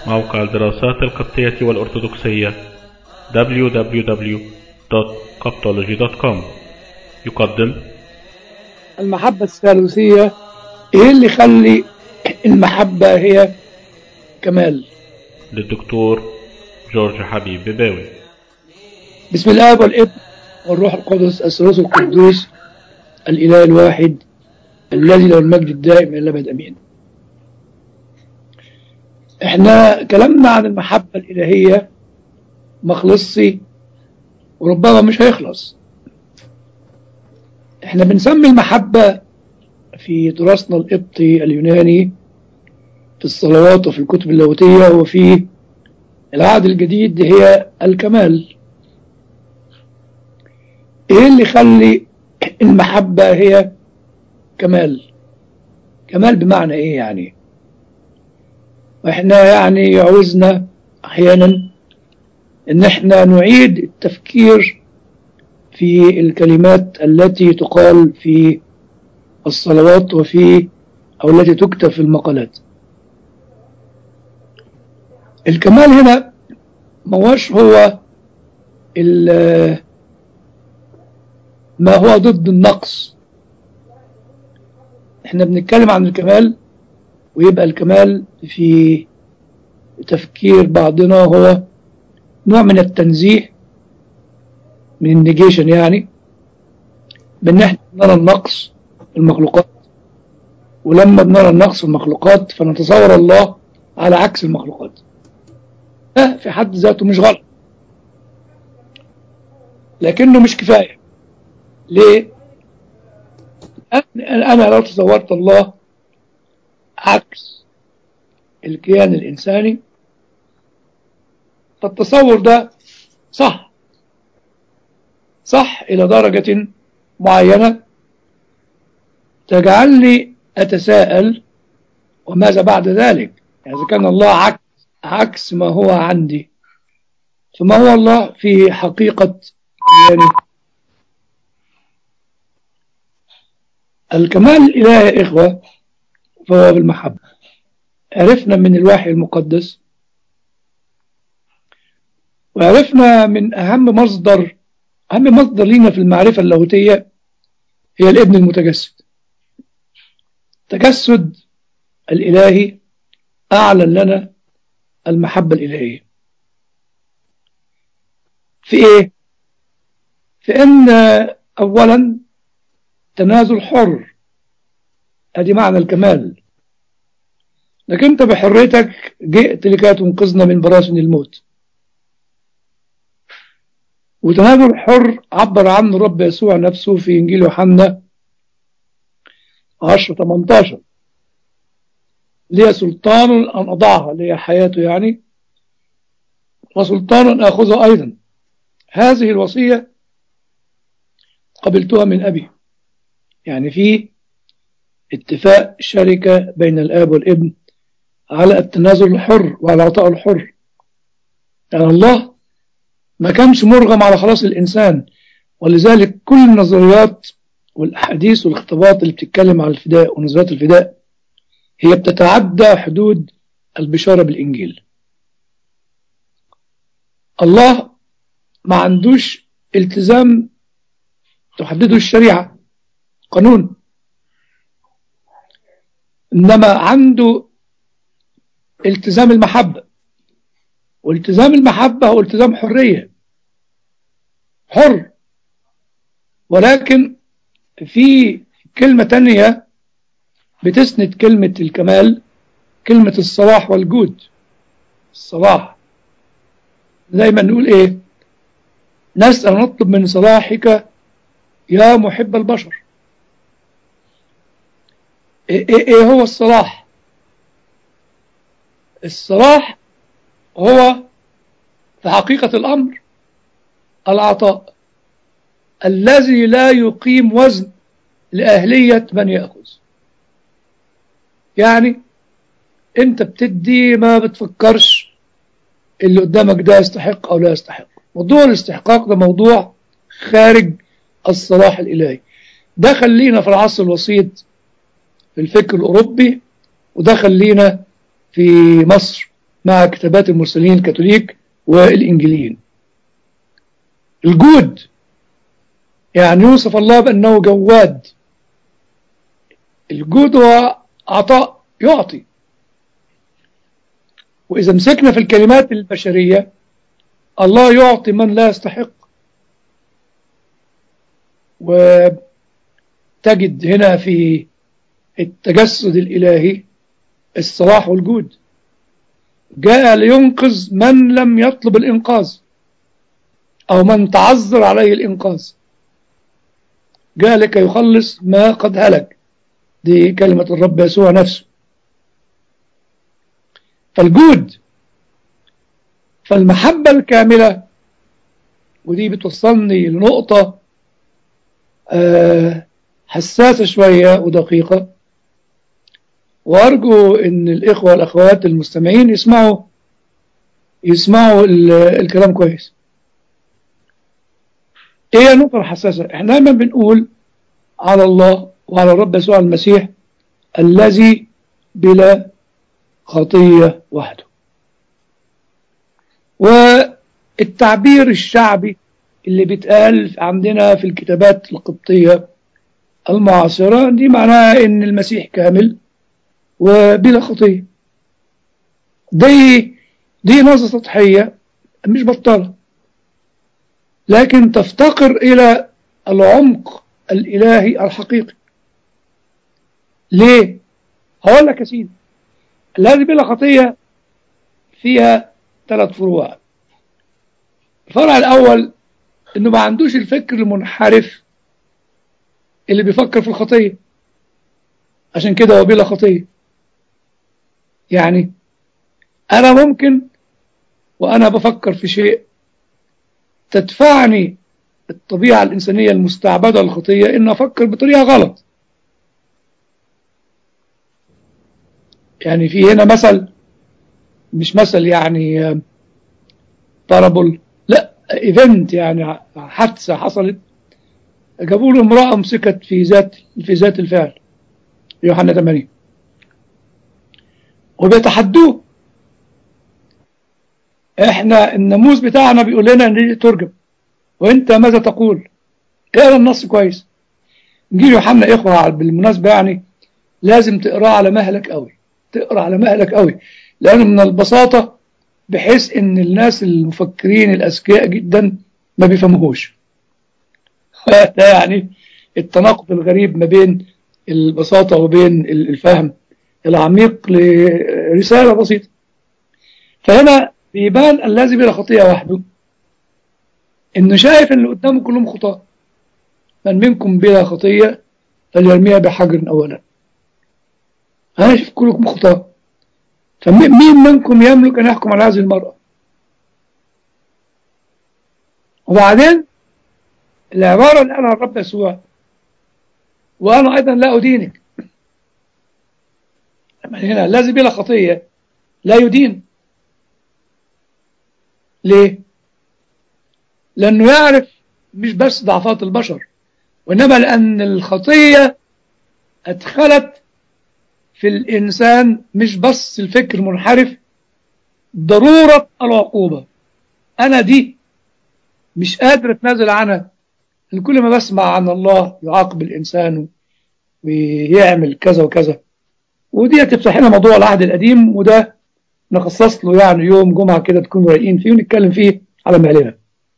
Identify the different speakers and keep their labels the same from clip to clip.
Speaker 1: موقع الدراسات القبطية والأرثوذكسية www.coptology.com يقدم
Speaker 2: المحبة الثالوثية ايه اللي يخلي المحبة هي كمال
Speaker 1: للدكتور جورج حبيب بباوي
Speaker 2: بسم الله والابن والروح القدس الثالوث القدوس الاله الواحد الذي له المجد الدائم الى الابد امين احنا كلامنا عن المحبة الالهية مخلصي وربما مش هيخلص احنا بنسمي المحبة في تراثنا القبطي اليوناني في الصلوات وفي الكتب اللاهوتية وفي العهد الجديد هي الكمال ايه اللي يخلي المحبة هي كمال كمال بمعنى ايه يعني واحنا يعني يعوزنا احيانا ان احنا نعيد التفكير في الكلمات التي تقال في الصلوات وفي او التي تكتب في المقالات الكمال هنا ما هوش هو ما هو ضد النقص احنا بنتكلم عن الكمال ويبقى الكمال في تفكير بعضنا هو نوع من التنزيه من النيجيشن يعني بان احنا نرى النقص في المخلوقات ولما بنرى النقص في المخلوقات فنتصور الله على عكس المخلوقات ده في حد ذاته مش غلط لكنه مش كفاية ليه أنا لو تصورت الله عكس الكيان الإنساني فالتصور ده صح صح إلى درجة معينة تجعلني أتساءل وماذا بعد ذلك يعني إذا كان الله عكس, عكس ما هو عندي فما هو الله في حقيقة يعني الكمال الإلهي يا إخوة فهو بالمحبة عرفنا من الوحي المقدس وعرفنا من أهم مصدر أهم مصدر لنا في المعرفة اللاهوتية هي الابن المتجسد تجسد الإلهي أعلن لنا المحبة الإلهية في إيه؟ في أن أولا تنازل حر ادي معنى الكمال لكن انت بحريتك جئت لكي تنقذنا من براسن الموت وتنازل حر عبر عنه الرب يسوع نفسه في انجيل يوحنا 10 18 لي سلطان ان اضعها لي حياته يعني وسلطان ان اخذه ايضا هذه الوصيه قبلتها من ابي يعني في اتفاق شركة بين الآب والابن على التنازل الحر وعلى العطاء الحر يعني الله ما كانش مرغم على خلاص الإنسان ولذلك كل النظريات والأحاديث والاختبارات اللي بتتكلم على الفداء ونظريات الفداء هي بتتعدى حدود البشارة بالإنجيل الله ما عندوش التزام تحدده الشريعة قانون إنما عنده التزام المحبة والتزام المحبة هو التزام حرية حر ولكن في كلمة تانية بتسند كلمة الكمال كلمة الصلاح والجود الصلاح دايما نقول ايه نسأل نطلب من صلاحك يا محب البشر ايه, إيه هو الصلاح الصلاح هو في حقيقة الأمر العطاء الذي لا يقيم وزن لأهلية من يأخذ يعني انت بتدي ما بتفكرش اللي قدامك ده يستحق او لا يستحق موضوع الاستحقاق ده موضوع خارج الصلاح الإلهي ده خلينا في العصر الوسيط في الفكر الأوروبي وده خلينا في مصر مع كتابات المرسلين الكاثوليك والإنجيليين الجود يعني يوصف الله بأنه جواد الجود هو عطاء يعطي وإذا مسكنا في الكلمات البشرية الله يعطي من لا يستحق وتجد هنا في التجسد الإلهي الصلاح والجود جاء لينقذ من لم يطلب الإنقاذ أو من تعذر عليه الإنقاذ جاء لكي يخلص ما قد هلك دي كلمة الرب يسوع نفسه فالجود فالمحبة الكاملة ودي بتوصلني لنقطة آه حساسة شوية ودقيقة وأرجو أن الإخوة والأخوات المستمعين يسمعوا يسمعوا الكلام كويس إيه النقطة الحساسة إحنا دايما بنقول على الله وعلى الرب يسوع المسيح الذي بلا خطية وحده والتعبير الشعبي اللي بيتقال عندنا في الكتابات القبطية المعاصرة دي معناها ان المسيح كامل وبلا خطية دي دي نظرة سطحية مش بطالة لكن تفتقر إلى العمق الإلهي الحقيقي ليه؟ هقول لك يا سيدي الذي بلا خطية فيها ثلاث فروع الفرع الأول إنه ما عندوش الفكر المنحرف اللي بيفكر في الخطية عشان كده هو بلا خطية يعني أنا ممكن وأنا بفكر في شيء تدفعني الطبيعة الإنسانية المستعبدة للخطية إن أفكر بطريقة غلط يعني في هنا مثل مش مثل يعني بارابل لا ايفنت يعني حادثة حصلت جابوا له امرأة مسكت في ذات في ذات الفعل يوحنا 8 وبيتحدوه احنا الناموس بتاعنا بيقول لنا ان دي ترجم وانت ماذا تقول اقرا النص كويس انجيل يوحنا اخوة بالمناسبة يعني لازم تقراه على مهلك قوي تقرا على مهلك قوي لانه من البساطة بحيث ان الناس المفكرين الاذكياء جدا ما بيفهموهوش ده يعني التناقض الغريب ما بين البساطة وبين الفهم العميق لرسالة بسيطة فهنا بيبان الذي بلا خطيئة وحده انه شايف ان اللي قدامه كلهم خطاة من منكم بلا خطية فليرميها بحجر اولا انا شايف كلكم خطاة فمين منكم يملك ان يحكم على هذه المرأة وبعدين العبارة اللي قالها الرب يسوع وانا ايضا لا ادينك هنا الذي بلا خطية لا يدين ليه لأنه يعرف مش بس ضعفات البشر وإنما لأن الخطية أدخلت في الإنسان مش بس الفكر منحرف ضرورة العقوبة أنا دي مش قادر أتنازل عنها إن كل ما بسمع عن الله يعاقب الإنسان ويعمل كذا وكذا ودي تفتح لنا موضوع العهد القديم وده نخصص له يعني يوم جمعة كده تكونوا رايقين فيه ونتكلم فيه على مهلنا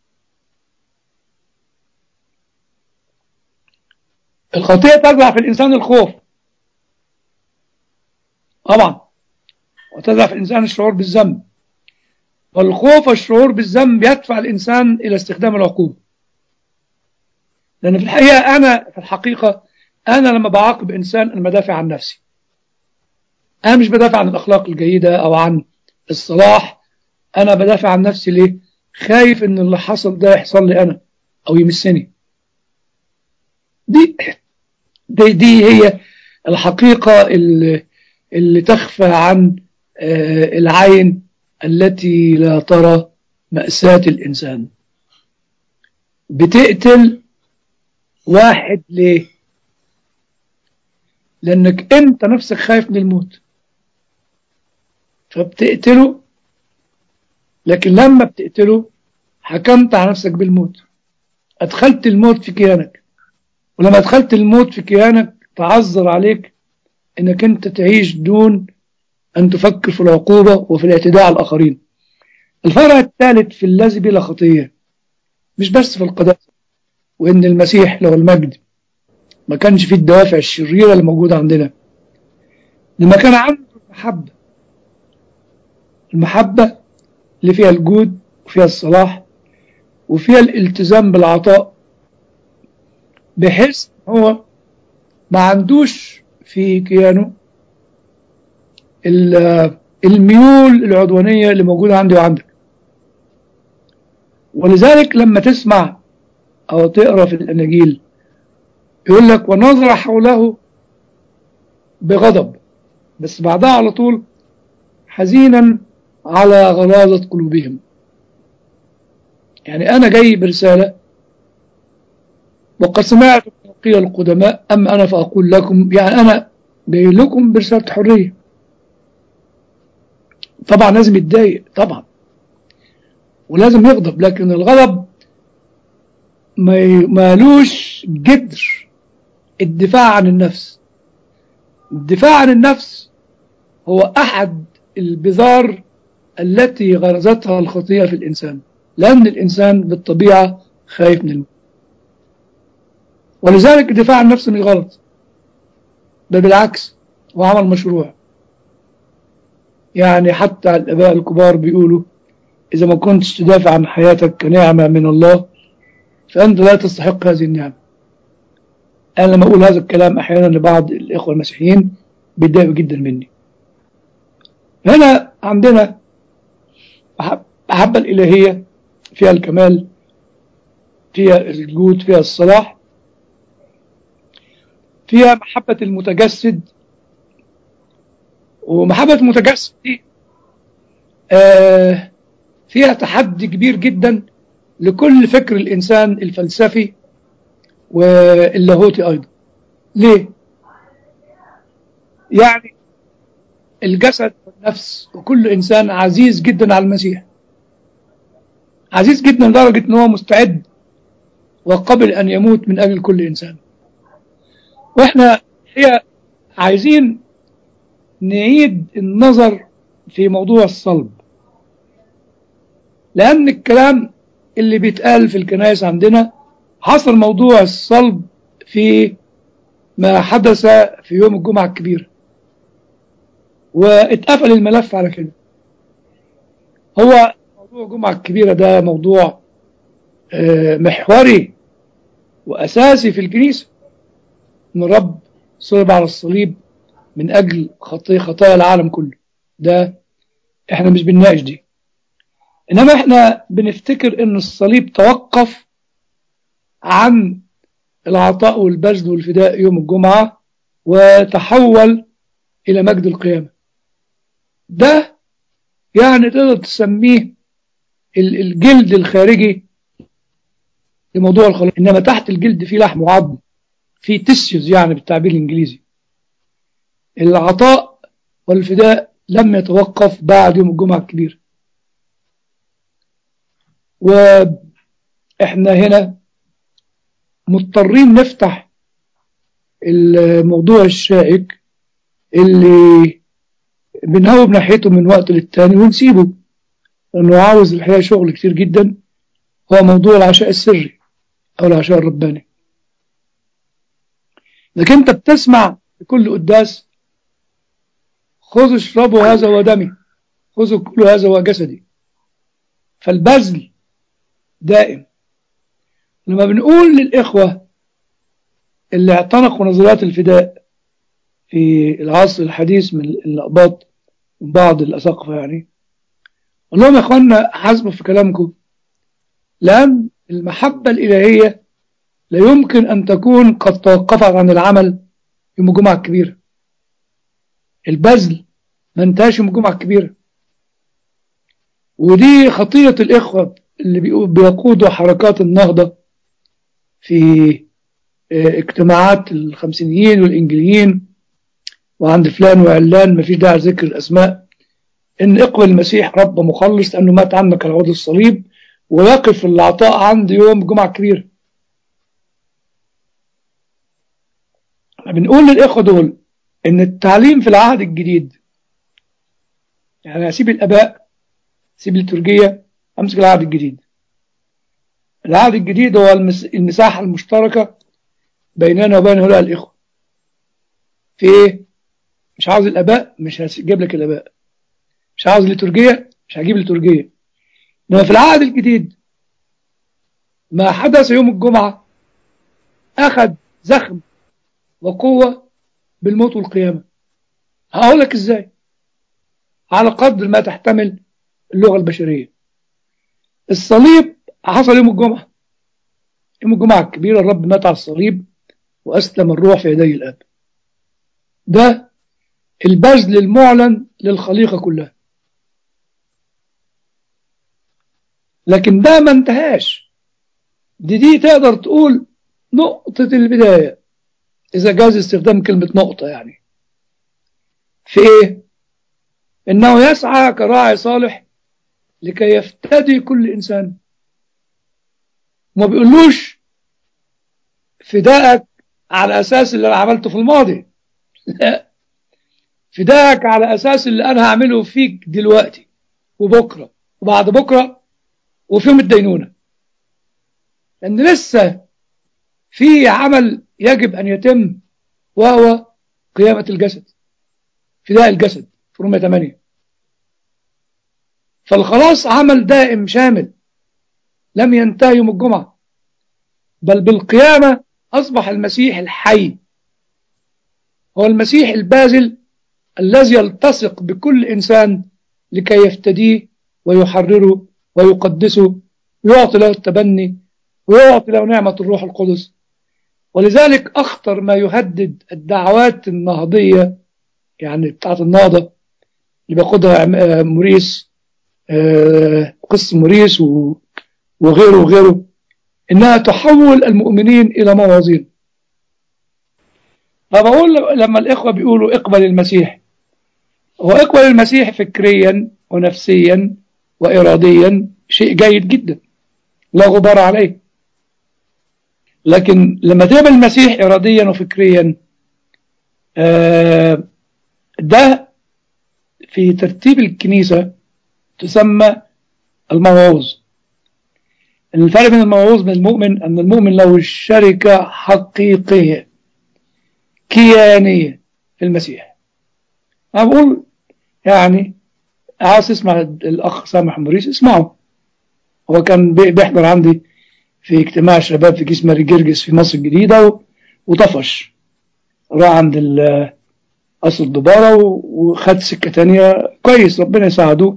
Speaker 2: الخطيئة تزرع في الإنسان الخوف طبعا وتزرع في الإنسان الشعور بالذنب والخوف والشعور بالذنب يدفع الإنسان إلى استخدام العقوبة لأن في الحقيقة أنا في الحقيقة أنا لما بعاقب إنسان أنا بدافع عن نفسي أنا مش بدافع عن الأخلاق الجيدة أو عن الصلاح أنا بدافع عن نفسي ليه خايف إن اللي حصل ده يحصل لي أنا أو يمسني دي دي, دي هي الحقيقة اللي, اللي تخفى عن العين التي لا ترى مأساة الإنسان بتقتل واحد ليه لأنك أنت نفسك خايف من الموت فبتقتله لكن لما بتقتله حكمت على نفسك بالموت أدخلت الموت في كيانك ولما أدخلت الموت في كيانك تعذر عليك أنك أنت تعيش دون أن تفكر في العقوبة وفي الاعتداء على الآخرين الفرع الثالث في الذي بلا خطية مش بس في القداسة وإن المسيح له المجد ما كانش فيه الدوافع الشريرة اللي موجودة عندنا لما كان عنده المحبة المحبة اللي فيها الجود وفيها الصلاح وفيها الالتزام بالعطاء بحيث هو ما عندوش في كيانه الميول العدوانية اللي موجودة عندي وعندك ولذلك لما تسمع أو تقرأ في الأناجيل يقول لك ونظر حوله بغضب بس بعدها على طول حزينا على غلاظة قلوبهم يعني أنا جاي برسالة وقد سمعت قيل القدماء أما أنا فأقول لكم يعني أنا جاي لكم برسالة حرية طبعا لازم يتضايق طبعا ولازم يغضب لكن الغضب ما مالوش جدر الدفاع عن النفس الدفاع عن النفس هو أحد البذار التي غرزتها الخطيئة في الإنسان لأن الإنسان بالطبيعة خايف من الموت ولذلك الدفاع عن النفس مش غلط بل بالعكس هو عمل مشروع يعني حتى الآباء الكبار بيقولوا إذا ما كنتش تدافع عن حياتك كنعمة من الله فأنت لا تستحق هذه النعمة أنا لما أقول هذا الكلام أحيانا لبعض الإخوة المسيحيين بيتضايقوا جدا مني هنا عندنا محبة الإلهية فيها الكمال فيها الجود فيها الصلاح فيها محبة المتجسد ومحبة المتجسد دي آه فيها تحدي كبير جدا لكل فكر الإنسان الفلسفي واللاهوتي أيضا ليه؟ يعني الجسد والنفس وكل إنسان عزيز جدا على المسيح عزيز جدا لدرجة أنه مستعد وقبل أن يموت من أجل كل إنسان وإحنا هي عايزين نعيد النظر في موضوع الصلب لأن الكلام اللي بيتقال في الكنائس عندنا حصل موضوع الصلب في ما حدث في يوم الجمعة الكبيرة واتقفل الملف على كده هو موضوع الجمعة الكبيرة ده موضوع محوري وأساسي في الكنيسة إن الرب صلب على الصليب من أجل خطايا خطايا العالم كله ده إحنا مش بنناقش دي إنما إحنا بنفتكر إن الصليب توقف عن العطاء والبذل والفداء يوم الجمعة وتحول إلى مجد القيامة ده يعني تقدر تسميه الجلد الخارجي لموضوع الخلاص إنما تحت الجلد فيه لحم وعظم فيه تسيوز يعني بالتعبير الإنجليزي العطاء والفداء لم يتوقف بعد يوم الجمعة الكبير وإحنا هنا مضطرين نفتح الموضوع الشائك اللي بنهوب ناحيته من وقت للتاني ونسيبه لأنه عاوز الحقيقة شغل كتير جدا هو موضوع العشاء السري أو العشاء الرباني لكن أنت بتسمع بكل قداس خذوا اشربوا هذا هو دمي خذوا كلوا هذا هو جسدي فالبذل دائم لما بنقول للإخوة اللي اعتنقوا نظريات الفداء في العصر الحديث من الأقباط من بعض الأساقفة يعني قال لهم يا إخوانا حاسبوا في كلامكم لأن المحبة الإلهية لا يمكن أن تكون قد توقفت عن العمل يوم الجمعة الكبيرة البذل ما انتهاش يوم الجمعة الكبيرة ودي خطية الإخوة اللي بيقودوا حركات النهضة في اجتماعات الخمسينيين والإنجليين وعند فلان وعلان ما فيش داعي ذكر الأسماء ان اقبل المسيح رب مخلص لانه مات عنك على عود الصليب ويقف العطاء عند يوم الجمعه الكبيره بنقول للاخوه دول ان التعليم في العهد الجديد يعني اسيب الاباء اسيب الترجيه امسك العهد الجديد العهد الجديد هو المس... المساحه المشتركه بيننا وبين هؤلاء الاخوه في ايه مش عاوز الاباء مش هجيب لك الاباء مش عاوز لترجيه مش هجيب لترجيه انما في العهد الجديد ما حدث يوم الجمعه اخذ زخم وقوه بالموت والقيامه هقول لك ازاي على قدر ما تحتمل اللغه البشريه الصليب حصل يوم الجمعه يوم الجمعه الكبيره الرب مات على الصليب واسلم الروح في يدي الاب ده البذل المعلن للخليقه كلها لكن ده ما انتهاش دي دي تقدر تقول نقطة البداية إذا جاز استخدام كلمة نقطة يعني في إيه؟ إنه يسعى كراعي صالح لكي يفتدي كل إنسان وما بيقولوش فدائك على أساس اللي أنا عملته في الماضي لا فدائك على أساس اللي أنا هعمله فيك دلوقتي وبكرة وبعد بكرة وفي يوم الدينونة لأن لسه في عمل يجب أن يتم وهو قيامة الجسد فداء الجسد في رومية 8 فالخلاص عمل دائم شامل لم ينتهي يوم الجمعة بل بالقيامة أصبح المسيح الحي هو المسيح البازل الذي يلتصق بكل إنسان لكي يفتديه ويحرره ويقدسه ويعطي له التبني ويعطي له نعمة الروح القدس ولذلك أخطر ما يهدد الدعوات النهضية يعني بتاعت النهضة اللي بياخدها موريس قس موريس وغيره وغيره إنها تحول المؤمنين إلى موازين فبقول لما الإخوة بيقولوا اقبل المسيح هو اقبل المسيح فكريا ونفسيا وإراديا شيء جيد جدا لا غبار عليه لكن لما تقبل المسيح إراديا وفكريا آه ده في ترتيب الكنيسة تسمى الموعوظ الفرق بين الموعوظ من المؤمن أن المؤمن له شركة حقيقية كيانية في المسيح أنا بقول يعني عاوز تسمع الأخ سامح موريس اسمعه هو كان بيحضر عندي في اجتماع الشباب في كيس ماري جرجس في مصر الجديدة وطفش راح عند قصر الدبارة وخد سكة تانية كويس ربنا يساعده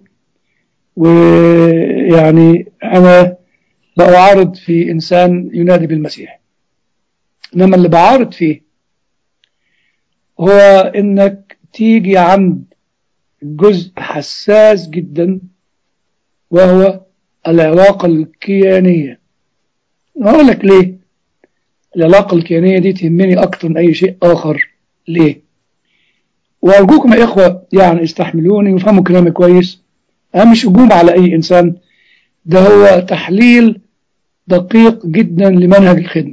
Speaker 2: ويعني أنا بعارض في إنسان ينادي بالمسيح إنما اللي بعارض فيه هو إنك تيجي عند جزء حساس جدا وهو العلاقة الكيانية أقول لك ليه العلاقة الكيانية دي تهمني أكتر من أي شيء آخر ليه وأرجوكم يا إخوة يعني استحملوني وفهموا كلامي كويس أنا مش هجوم على أي إنسان ده هو تحليل دقيق جدا لمنهج الخدمة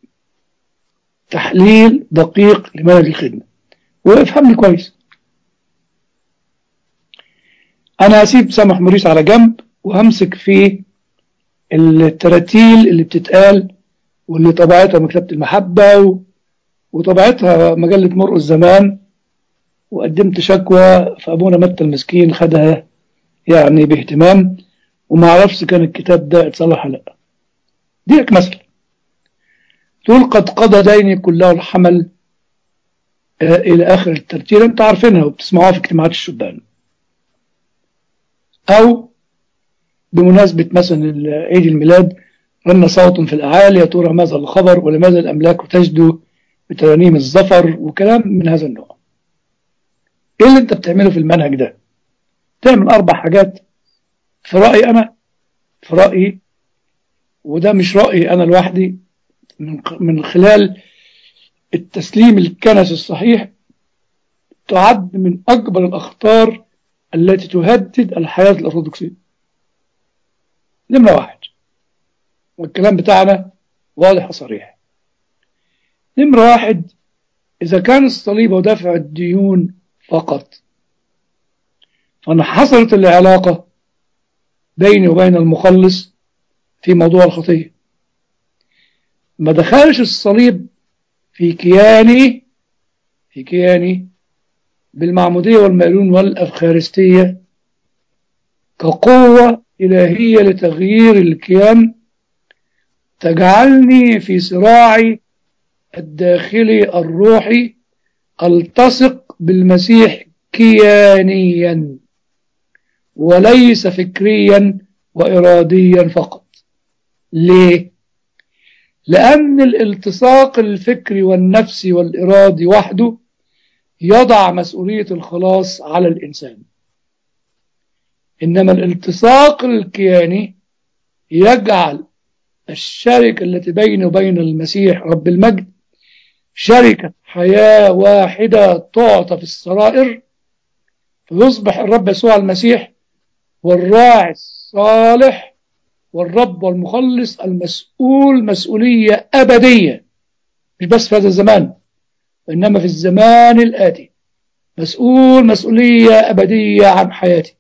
Speaker 2: تحليل دقيق لمنهج الخدمة وافهمني كويس أنا هسيب سامح موريس على جنب وهمسك في التراتيل اللي بتتقال واللي طبعتها مكتبة المحبة و... وطبعتها مجلة مرء الزمان وقدمت شكوى فأبونا متى المسكين خدها يعني باهتمام وما عرفش كان الكتاب ده اتصلح لا دي لك مثل تقول قد قضى ديني كله الحمل آه إلى آخر الترتيل أنت عارفينها وبتسمعوها في اجتماعات الشبان أو بمناسبة مثلا عيد الميلاد رن صوت في الأعالي يا ترى ماذا الخبر ولماذا الأملاك تجدو بترانيم الظفر وكلام من هذا النوع إيه اللي أنت بتعمله في المنهج ده تعمل أربع حاجات في رأيي أنا في رأيي وده مش رأيي أنا لوحدي من من خلال التسليم الكنسي الصحيح تعد من أكبر الأخطار التي تهدد الحياة الأرثوذكسية نمرة واحد والكلام بتاعنا واضح وصريح نمرة واحد إذا كان الصليب هو دفع الديون فقط فانحصرت العلاقة بيني وبين المخلص في موضوع الخطية ما دخلش الصليب في كياني في كياني بالمعمودية والمألون والأفخارستية كقوة إلهية لتغيير الكيان تجعلني في صراعي الداخلي الروحي التصق بالمسيح كيانيا وليس فكريا وإراديا فقط ليه؟ لأن الالتصاق الفكري والنفسي والإرادي وحده يضع مسؤولية الخلاص على الإنسان إنما الالتصاق الكياني يجعل الشركة التي بيني وبين المسيح رب المجد شركة حياة واحدة تعطى في السرائر فيصبح الرب يسوع المسيح والراعي الصالح والرب والمخلص المسؤول مسؤولية أبدية مش بس في هذا الزمان وإنما في الزمان الآتي مسؤول مسؤولية أبدية عن حياتي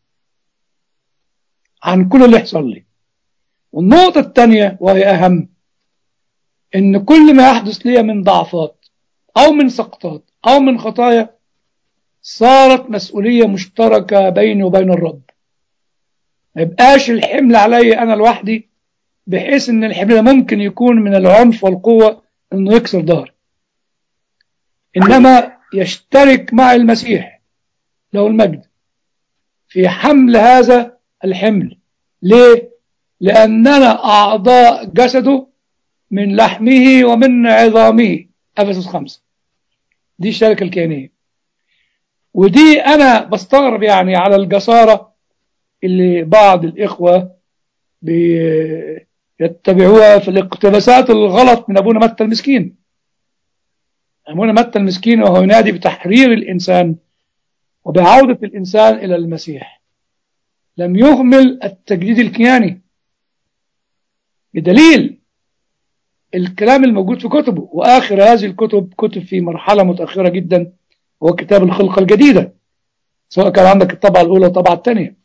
Speaker 2: عن كل اللي يحصل لي والنقطة الثانية وهي أهم إن كل ما يحدث لي من ضعفات أو من سقطات أو من خطايا صارت مسؤولية مشتركة بيني وبين الرب ما يبقاش الحمل علي أنا لوحدي بحيث إن الحمل ممكن يكون من العنف والقوة إنه يكسر ظهري إنما يشترك مع المسيح له المجد في حمل هذا الحمل ليه؟ لأننا أعضاء جسده من لحمه ومن عظامه أفسس خمسة دي الشركة الكيانية ودي أنا بستغرب يعني على الجسارة اللي بعض الإخوة بيتبعوها في الاقتباسات الغلط من أبونا متى المسكين أبونا متى المسكين وهو ينادي بتحرير الإنسان وبعودة الإنسان إلى المسيح لم يهمل التجديد الكياني بدليل الكلام الموجود في كتبه وآخر هذه الكتب كتب في مرحلة متأخرة جدا هو كتاب الخلقة الجديدة سواء كان عندك الطبعة الأولى والطبعة الثانية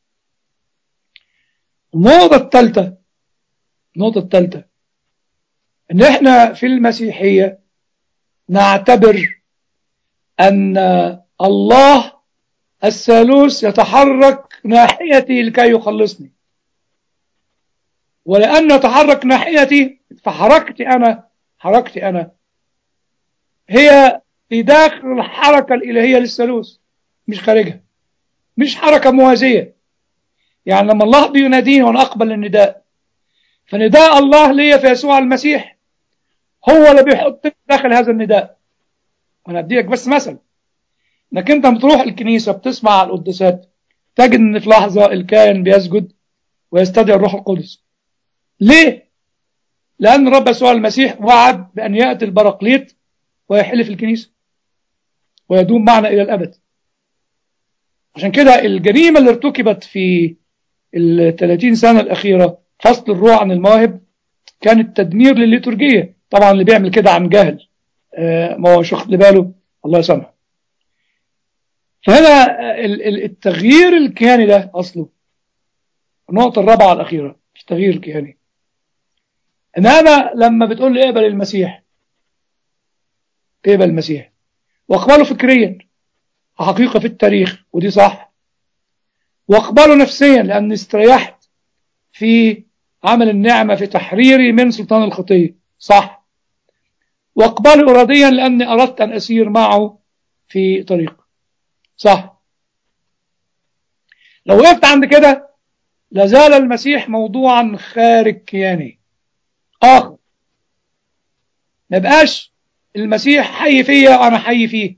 Speaker 2: النقطة الثالثة النقطة الثالثة إن إحنا في المسيحية نعتبر أن الله الثالوث يتحرك ناحيتي لكي يخلصني ولأن يتحرك ناحيتي فحركتي أنا حركتي أنا هي في داخل الحركة الإلهية للثالوث مش خارجها مش حركة موازية يعني لما الله بيناديني وأنا أقبل النداء فنداء الله ليا في يسوع المسيح هو اللي بيحطني داخل هذا النداء وأنا أديلك بس مثل انك انت بتروح الكنيسه بتسمع القداسات تجد ان في لحظه الكائن بيسجد ويستدعي الروح القدس ليه لان الرب يسوع المسيح وعد بان ياتي البراقليط ويحل في الكنيسه ويدوم معنا الى الابد عشان كده الجريمه اللي ارتكبت في ال 30 سنه الاخيره فصل الروح عن المواهب كانت تدمير للليتورجيه طبعا اللي بيعمل كده عن جهل آه ما هوش واخد باله الله يسامحه فهنا التغيير الكياني ده أصله النقطة الرابعة الأخيرة في التغيير الكياني إن أنا لما بتقول لي اقبل المسيح اقبل المسيح واقبله فكريا حقيقة في التاريخ ودي صح واقبله نفسيا لأني استريحت في عمل النعمة في تحريري من سلطان الخطية صح واقبله إراديا لأني أردت أن أسير معه في طريق صح لو وقفت عند كده لازال المسيح موضوعا خارج كياني آخر ما بقاش المسيح حي فيا وأنا حي فيه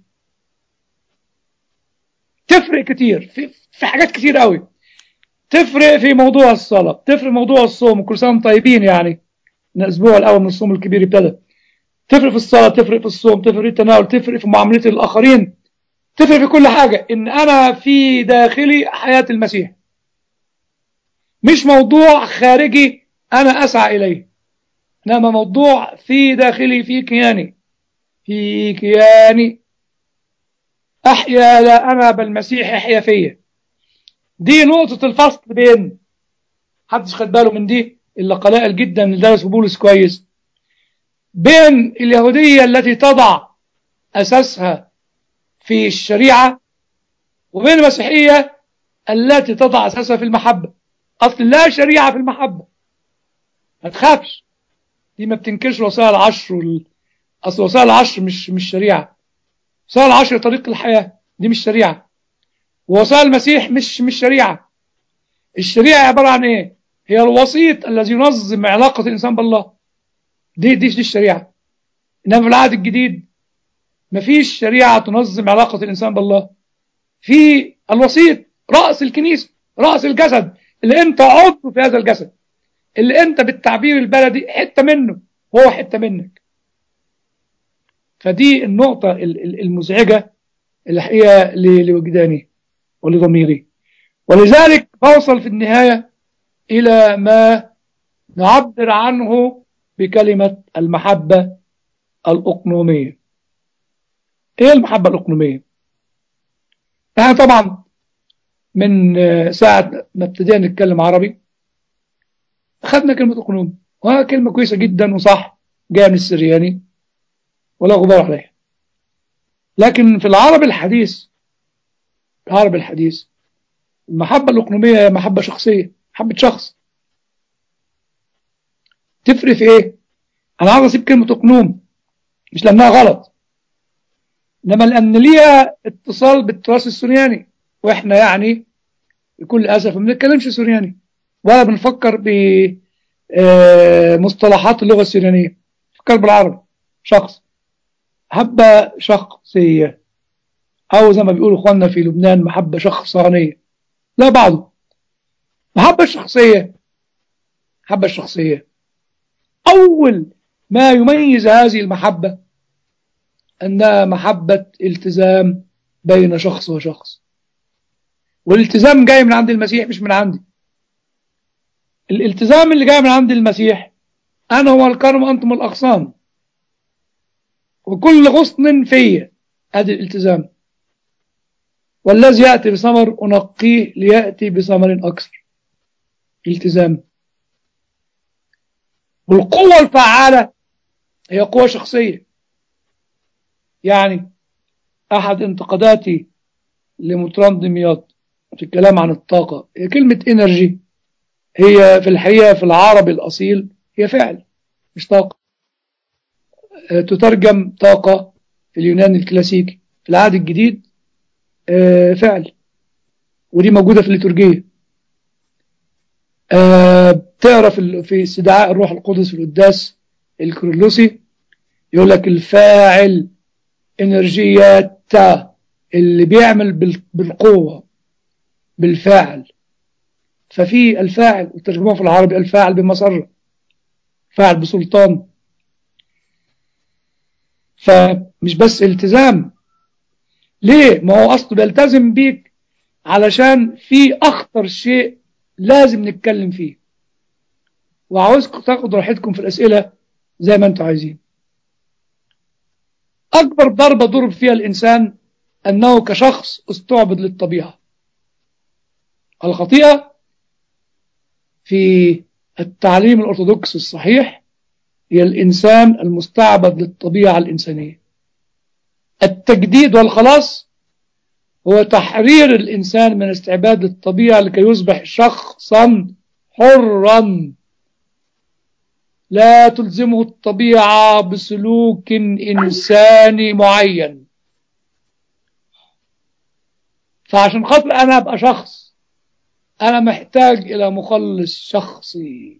Speaker 2: تفرق كتير في, في حاجات كتير قوي تفرق في موضوع الصلاة تفرق في موضوع الصوم كل سنة طيبين يعني الأسبوع الأول من الصوم الكبير ابتدى تفرق في الصلاة تفرق في الصوم تفرق في التناول تفرق في معاملة الآخرين تفرق في كل حاجة إن أنا في داخلي حياة المسيح مش موضوع خارجي أنا أسعى إليه إنما موضوع في داخلي في كياني في كياني أحيا لا أنا بل المسيح يحيا فيا دي نقطة الفصل بين محدش خد باله من دي إلا قلائل جدا اللي درسوا بولس كويس بين اليهودية التي تضع أساسها في الشريعة وبين المسيحية التي تضع أساسها في المحبة أصل لا شريعة في المحبة ما تخافش دي ما بتنكرش وسائل العشر وال... أصل وسائل العشر مش مش شريعة وسائل العشر طريق الحياة دي مش شريعة ووسائل المسيح مش مش شريعة الشريعة عبارة عن إيه؟ هي الوسيط الذي ينظم علاقة الإنسان بالله دي دي دي الشريعة إنما في العهد الجديد مفيش شريعة تنظم علاقة الإنسان بالله في الوسيط رأس الكنيسة رأس الجسد اللي أنت عضو في هذا الجسد اللي أنت بالتعبير البلدي حتة منه هو حتة منك فدي النقطة المزعجة الحقيقة لوجداني ولضميري ولذلك بوصل في النهاية إلى ما نعبر عنه بكلمة المحبة الأقنومية إيه المحبة الأقنومية؟ احنا طبعا من ساعة ما ابتدينا نتكلم عربي أخذنا كلمة أقنوم وهي كلمة كويسة جدا وصح جاية من السرياني ولا غبار عليها لكن في العربي الحديث العربي الحديث المحبة الأقنومية هي محبة شخصية محبة شخص تفرق في إيه؟ أنا عاوز أسيب كلمة أقنوم مش لأنها غلط إنما لأن ليها اتصال بالتراث السورياني وإحنا يعني بكل أسف ما بنتكلمش سورياني ولا بنفكر بمصطلحات اللغة السوريانية نفكر بالعربي شخص محبة شخصية أو زي ما بيقولوا إخواننا في لبنان محبة شخصانية لا بعضه محبة الشخصية محبة الشخصية أول ما يميز هذه المحبة أنها محبة التزام بين شخص وشخص والالتزام جاي من عند المسيح مش من عندي الالتزام اللي جاي من عند المسيح أنا هو الكرم وأنتم الأغصان وكل غصن فيا هذا الالتزام والذي يأتي بثمر أنقيه ليأتي بثمر أكثر التزام والقوة الفعالة هي قوة شخصية يعني أحد انتقاداتي لمطران دمياط في الكلام عن الطاقة هي كلمة انرجي هي في الحقيقة في العربي الأصيل هي فعل مش طاقة تترجم طاقة في اليونان الكلاسيكي في العهد الجديد فعل ودي موجودة في الليتورجية تعرف في استدعاء الروح القدس في القداس الكرولوسي يقول لك الفاعل انرجيات اللي بيعمل بالقوة بالفاعل ففي الفاعل وترجموه في العربي الفاعل بمسرة فاعل بسلطان فمش بس التزام ليه ما هو أصله بيلتزم بيك علشان في أخطر شيء لازم نتكلم فيه وعاوزكم تاخدوا راحتكم في الأسئلة زي ما انتم عايزين أكبر ضربة ضرب فيها الإنسان أنه كشخص استعبد للطبيعة الخطيئة في التعليم الأرثوذكسي الصحيح هي الإنسان المستعبد للطبيعة الإنسانية التجديد والخلاص هو تحرير الإنسان من استعباد الطبيعة لكي يصبح شخصا حرا لا تلزمه الطبيعة بسلوك إنساني معين فعشان خاطر أنا أبقى شخص أنا محتاج إلى مخلص شخصي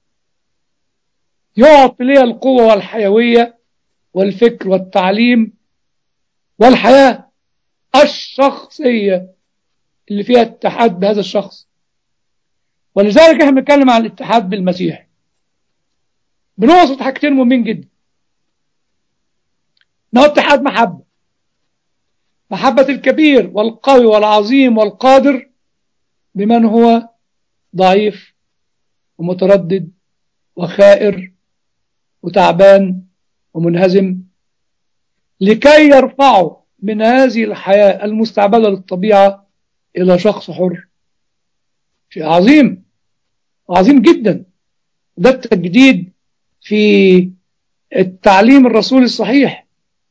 Speaker 2: يعطي لي القوة والحيوية والفكر والتعليم والحياة الشخصية اللي فيها اتحاد بهذا الشخص ولذلك احنا بنتكلم عن الاتحاد بالمسيح بنقصد حاجتين مهمين جدا ان هو اتحاد محبة محبة الكبير والقوي والعظيم والقادر بمن هو ضعيف ومتردد وخائر وتعبان ومنهزم لكي يرفعه من هذه الحياة المستعبدة للطبيعة إلى شخص حر شيء عظيم عظيم جدا ده التجديد في التعليم الرسول الصحيح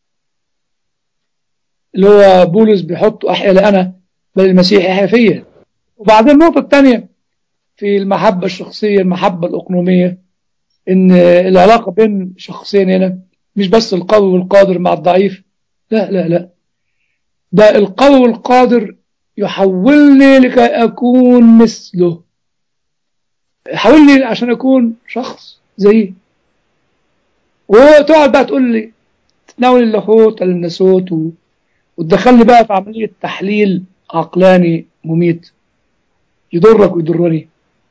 Speaker 2: اللي هو بولس بيحط أحيا لأنا بل المسيح يحيا فيا وبعدين النقطة الثانية في المحبة الشخصية المحبة الأقنومية إن العلاقة بين شخصين هنا مش بس القوي والقادر مع الضعيف لا لا لا ده القوي والقادر يحولني لكي أكون مثله يحولني عشان أكون شخص زيه وتقعد بقى تقول لي تناول اللاهوت الناسوت و... وتدخلني بقى في عملية تحليل عقلاني مميت يضرك ويضرني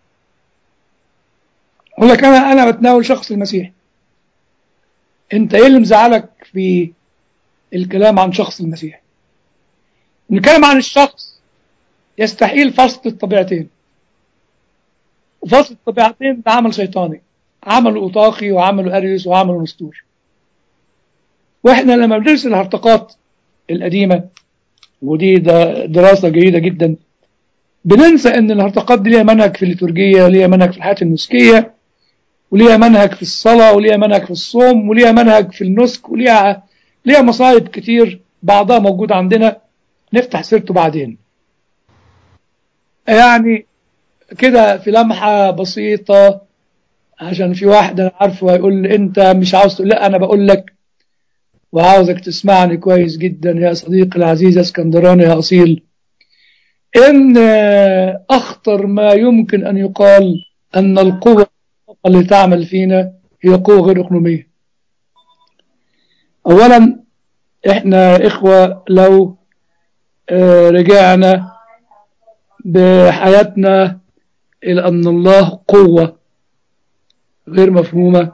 Speaker 2: أقول لك أنا أنا بتناول شخص المسيح أنت إيه اللي مزعلك في الكلام عن شخص المسيح نتكلم عن الشخص يستحيل فصل الطبيعتين وفصل الطبيعتين ده عمل شيطاني عمله أوطاقي وعمله أريوس وعمله نسطور واحنا لما بندرس الهرطقات القديمة ودي ده دراسة جيدة جدا بننسى ان الهرطقات دي ليها منهج في الليتورجية وليها منهج في الحياة النسكية وليها منهج في الصلاة وليها منهج في الصوم وليها منهج في النسك وليها ليها مصايب كتير بعضها موجود عندنا نفتح سيرته بعدين يعني كده في لمحة بسيطة عشان في واحد انا عارفه هيقول لي انت مش عاوز تقول لا انا بقول لك وعاوزك تسمعني كويس جدا يا صديقي العزيز اسكندراني يا اصيل ان اخطر ما يمكن ان يقال ان القوة اللي تعمل فينا هي قوة غير اقنومية اولا احنا اخوة لو رجعنا بحياتنا الى ان الله قوة غير مفهومة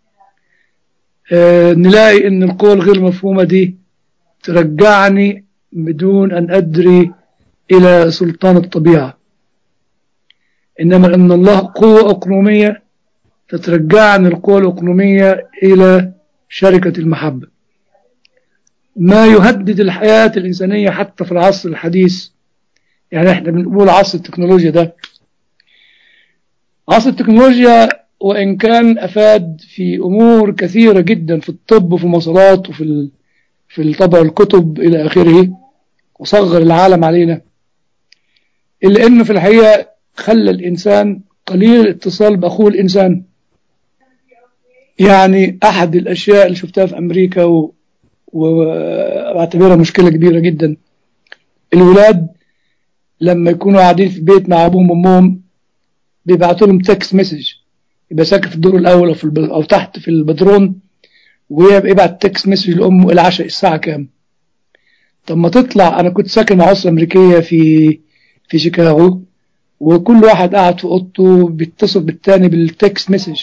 Speaker 2: آه نلاقي ان القوة الغير مفهومة دي ترجعني بدون ان ادري الى سلطان الطبيعة انما ان الله قوة اقنومية تترجعني القوة الاقنومية الى شركة المحبة ما يهدد الحياة الانسانية حتى في العصر الحديث يعني احنا بنقول عصر التكنولوجيا ده عصر التكنولوجيا وإن كان أفاد في أمور كثيرة جدا في الطب وفي المواصلات وفي في طبع الكتب إلى آخره وصغر العالم علينا إلا أنه في الحقيقة خلى الإنسان قليل الاتصال بأخوه الإنسان يعني أحد الأشياء اللي شفتها في أمريكا و... وأعتبرها مشكلة كبيرة جدا الولاد لما يكونوا قاعدين في البيت مع أبوهم وأمهم بيبعتوا لهم تكست مسج يبقى ساكن في الدور الاول او في الب... او تحت في البدرون ويبعت تكست مسج لامه العشاء الساعه كام طب ما تطلع انا كنت ساكن مع اسره امريكيه في في شيكاغو وكل واحد قاعد في اوضته بيتصل بالتاني بالتكست مسج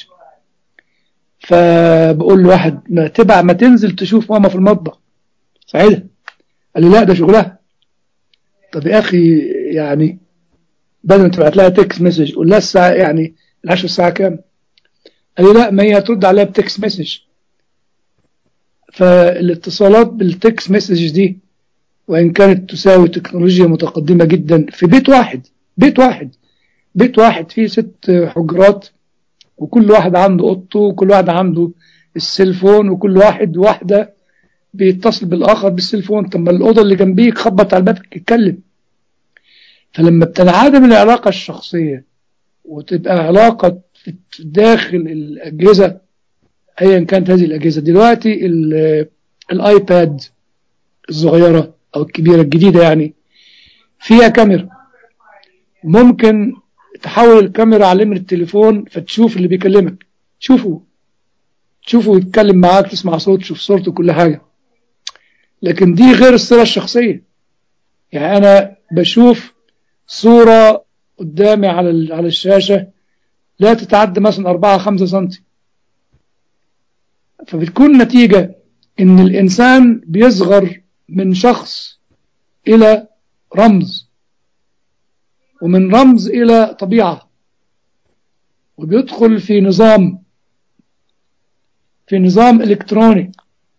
Speaker 2: فبقول له واحد ما تبع ما تنزل تشوف ماما في المطبخ سعيدة قال لي لا ده شغلها طب يا اخي يعني بدل ما تبعت لها تكست مسج قول لها الساعه يعني العشر الساعه كام قال لي لا ما هي هترد عليها بتكست مسج فالاتصالات بالتكست مسج دي وإن كانت تساوي تكنولوجيا متقدمة جدا في بيت واحد بيت واحد بيت واحد فيه ست حجرات وكل واحد عنده اوضته وكل واحد عنده السيلفون وكل واحد واحدة بيتصل بالآخر بالسيلفون طب ما الأوضة اللي جنبيك خبط على الباب يتكلم فلما بتنعدم العلاقة الشخصية وتبقى علاقة داخل الأجهزة أيا كانت هذه الأجهزة دلوقتي الآيباد الصغيرة أو الكبيرة الجديدة يعني فيها كاميرا ممكن تحول الكاميرا على نمرة التليفون فتشوف اللي بيكلمك تشوفه تشوفه يتكلم معاك تسمع صوت تشوف صورته كل حاجة لكن دي غير الصورة الشخصية يعني أنا بشوف صورة قدامي على على الشاشة لا تتعدى مثلا 4 5 سم فبتكون نتيجة إن الإنسان بيصغر من شخص إلى رمز ومن رمز إلى طبيعة وبيدخل في نظام في نظام إلكتروني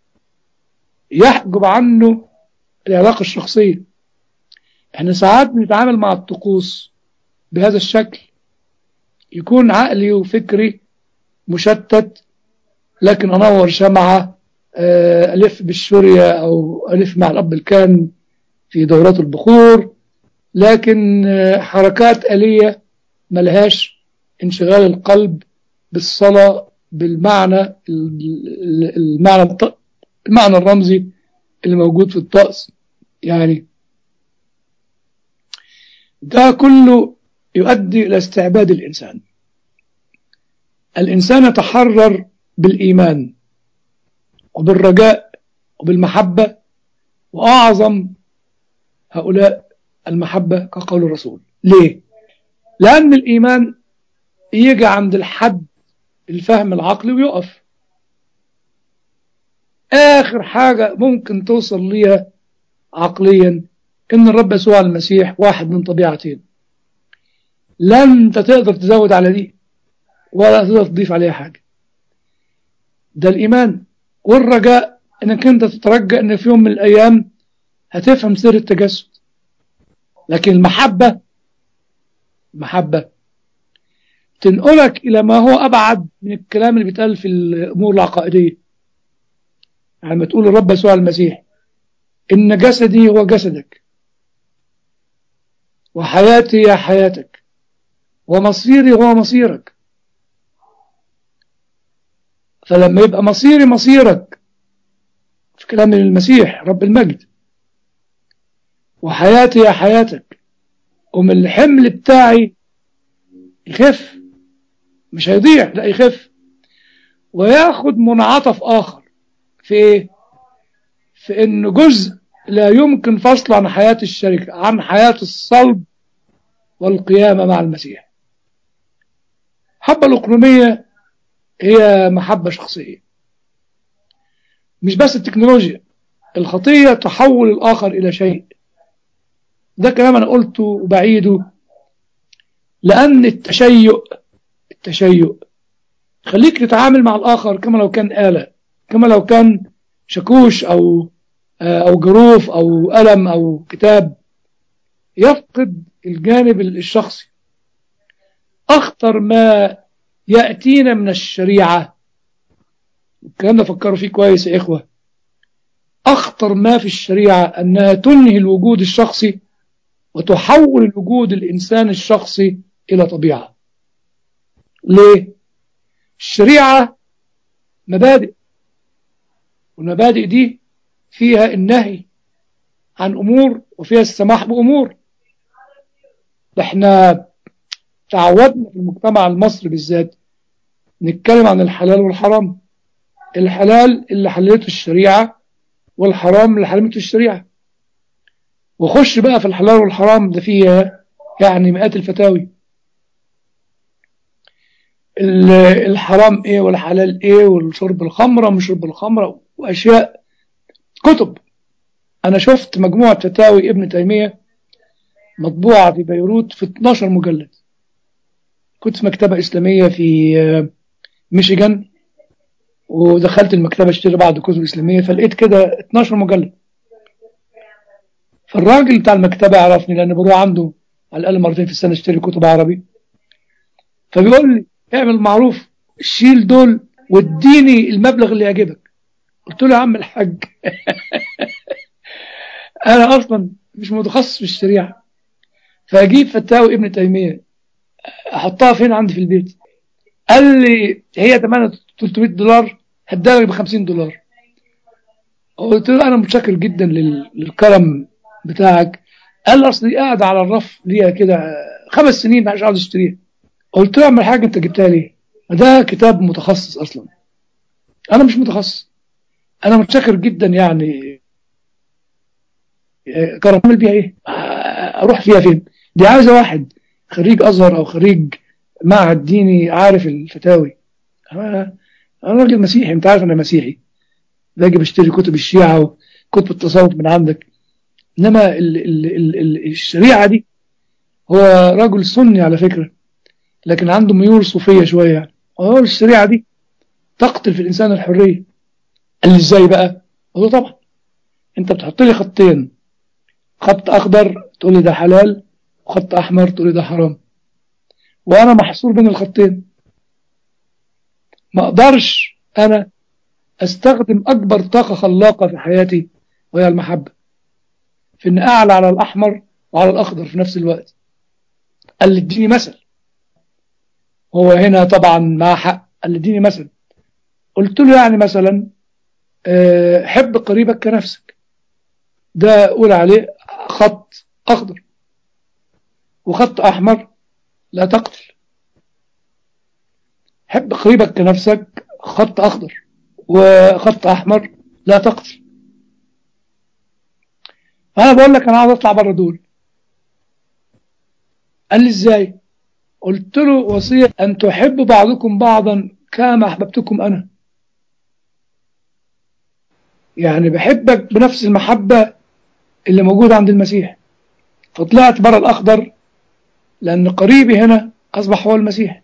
Speaker 2: يحجب عنه العلاقة الشخصية احنا ساعات بنتعامل مع الطقوس بهذا الشكل يكون عقلي وفكري مشتت لكن انور شمعة الف بالشورية او الف مع الاب الكان في دورات البخور لكن حركات آلية ملهاش انشغال القلب بالصلاة بالمعنى المعنى المعنى الرمزي اللي موجود في الطقس يعني ده كله يؤدي إلى استعباد الإنسان الإنسان يتحرر بالإيمان وبالرجاء وبالمحبة وأعظم هؤلاء المحبة كقول الرسول ليه؟ لأن الإيمان يجي عند الحد الفهم العقلي ويقف آخر حاجة ممكن توصل ليها عقليا إن الرب يسوع المسيح واحد من طبيعتين لا أنت تقدر تزود على دي ولا تقدر تضيف عليها حاجة ده الإيمان والرجاء إنك أنت تترجى إن في يوم من الأيام هتفهم سر التجسد لكن المحبة محبة تنقلك إلى ما هو أبعد من الكلام اللي بيتقال في الأمور العقائدية يعني ما تقول الرب يسوع المسيح إن جسدي هو جسدك وحياتي هي حياتك ومصيري هو مصيرك فلما يبقى مصيري مصيرك في كلام المسيح رب المجد وحياتي هي حياتك ومن الحمل بتاعي يخف مش هيضيع لا يخف وياخد منعطف آخر في ايه في ان جزء لا يمكن فصله عن حياة الشركة عن حياة الصلب والقيامة مع المسيح حبة الأقلومية هي محبة شخصية مش بس التكنولوجيا الخطية تحول الآخر إلى شيء ده كلام أنا قلته وبعيده لأن التشيؤ التشيؤ خليك تتعامل مع الآخر كما لو كان آلة كما لو كان شاكوش أو أو جروف أو قلم أو كتاب يفقد الجانب الشخصي أخطر ما يأتينا من الشريعة الكلام ده فكروا فيه كويس يا إخوة أخطر ما في الشريعة أنها تنهي الوجود الشخصي وتحول الوجود الإنسان الشخصي إلى طبيعة ليه؟ الشريعة مبادئ والمبادئ دي فيها النهي عن أمور وفيها السماح بأمور احنا تعودنا في المجتمع المصري بالذات نتكلم عن الحلال والحرام الحلال اللي حللته الشريعة والحرام اللي حرمته الشريعة وخش بقى في الحلال والحرام ده فيه يعني مئات الفتاوي الحرام ايه والحلال ايه والشرب الخمرة ومش شرب الخمرة واشياء كتب انا شفت مجموعة فتاوي ابن تيمية مطبوعة في بيروت في 12 مجلد كنت في مكتبة اسلامية في ميشيغان ودخلت المكتبة اشتري بعض الكتب الاسلامية فلقيت كده 12 مجلد فالراجل بتاع المكتبة عرفني لان بروح عنده على الاقل مرتين في السنة اشتري كتب عربي فبيقول لي اعمل معروف شيل دول واديني المبلغ اللي يعجبك قلت له يا عم الحاج انا اصلا مش متخصص في الشريعه فاجيب فتاوي ابن تيميه احطها فين عندي في البيت قال لي هي ثمنها 300 دولار هديها لك ب 50 دولار قلت له انا متشكر جدا للكرم بتاعك قال لي اصل دي قاعده على الرف ليها كده خمس سنين مش عاوز اشتريها قلت له اعمل حاجه انت جبتها ليه ده كتاب متخصص اصلا انا مش متخصص انا متشكر جدا يعني كرم اعمل بيها ايه اروح فيها فين دي عايزه واحد خريج ازهر او خريج معهد ديني عارف الفتاوي انا انا راجل مسيحي انت عارف انا مسيحي باجي بشتري كتب الشيعه وكتب التصوف من عندك إنما ال ال ال ال الشريعة دي هو رجل سني على فكرة لكن عنده ميول صوفية شوية يعني هو الشريعة دي تقتل في الإنسان الحرية قال لي إزاي بقى؟ قال طبعا أنت بتحط لي خطين خط أخضر تقول لي ده حلال وخط أحمر تقول لي ده حرام وأنا محصور بين الخطين ما أقدرش أنا أستخدم أكبر طاقة خلاقة في حياتي وهي المحبة في إن أعلى على الأحمر وعلى الأخضر في نفس الوقت قال لي اديني مثل هو هنا طبعا مع حق قال لي اديني مثل قلت له يعني مثلا أه حب قريبك كنفسك ده قول عليه خط أخضر وخط أحمر لا تقتل حب قريبك كنفسك خط أخضر وخط أحمر لا تقتل فأنا بقول لك أنا عاوز أطلع بره دول قال لي إزاي قلت له وصية أن تحب بعضكم بعضا كما أحببتكم أنا يعني بحبك بنفس المحبة اللي موجودة عند المسيح فطلعت بره الأخضر لأن قريبي هنا أصبح هو المسيح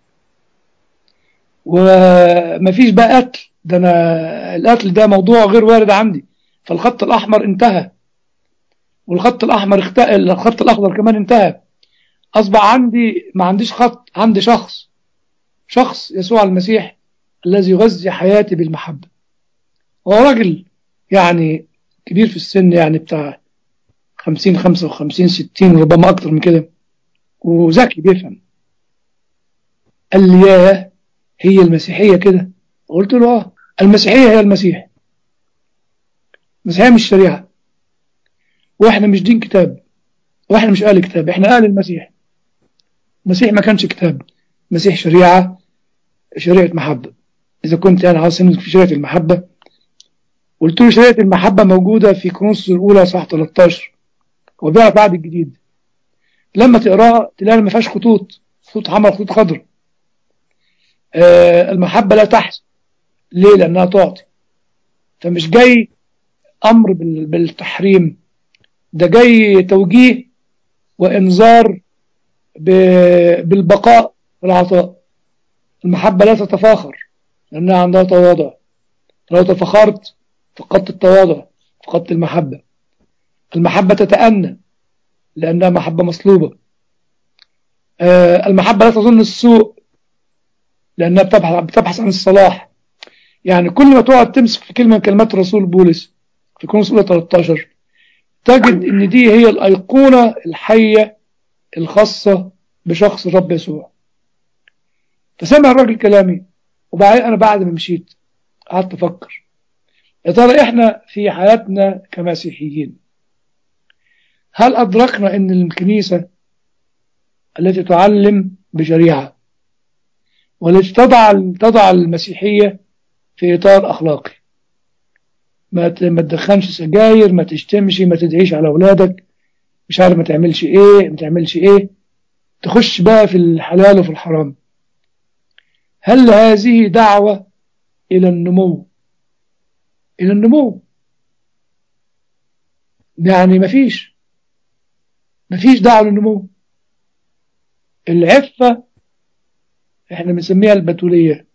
Speaker 2: ومفيش بقى قتل ده أنا القتل ده موضوع غير وارد عندي فالخط الأحمر انتهى والخط الأحمر اختفى الخط الأخضر كمان انتهى أصبح عندي ما عنديش خط عندي شخص شخص يسوع المسيح الذي يغذي حياتي بالمحبة هو راجل يعني كبير في السن يعني بتاع خمسين خمسة وخمسين ستين ربما أكتر من كده وذكي بيفهم قال لي ياه هي المسيحية كده قلت له اه المسيحية هي المسيح المسيحية مش شريعة واحنا مش دين كتاب واحنا مش آل كتاب احنا آل المسيح المسيح ما كانش كتاب المسيح شريعة شريعة محبة إذا كنت أنا عاوز في شريعة المحبة قلت له شريعة المحبة موجودة في كرونس الأولى صح 13 وبيعرف بعد الجديد لما تقراها تلاقي ما فيهاش خطوط خطوط حمراء خطوط خضراء آه المحبة لا تحزن ليه لأنها تعطي فمش جاي أمر بالتحريم ده جاي توجيه وإنذار بالبقاء والعطاء المحبة لا تتفاخر لأنها عندها تواضع لو تفخرت فقدت التواضع فقدت المحبة المحبة تتأنى لأنها محبة مصلوبة المحبة لا تظن السوء لأنها بتبحث, بتبحث عن الصلاح يعني كل ما تقعد تمسك في كلمة من كلمات الرسول بولس في كونس أولى 13 تجد ان دي هي الأيقونة الحية الخاصة بشخص الرب يسوع فسمع الراجل كلامي وبعدين أنا بعد ما مشيت قعدت أفكر يا ترى إحنا في حياتنا كمسيحيين هل أدركنا أن الكنيسة التي تعلم بشريعة والتي تضع تضع المسيحية في إطار أخلاقي ما ما تدخنش سجاير ما تشتمش ما تدعيش على أولادك مش عارف ما تعملش إيه ما تعملش إيه تخش بقى في الحلال وفي الحرام هل هذه دعوة إلى النمو إلى النمو يعني مفيش مفيش دعوة للنمو العفة احنا بنسميها البتولية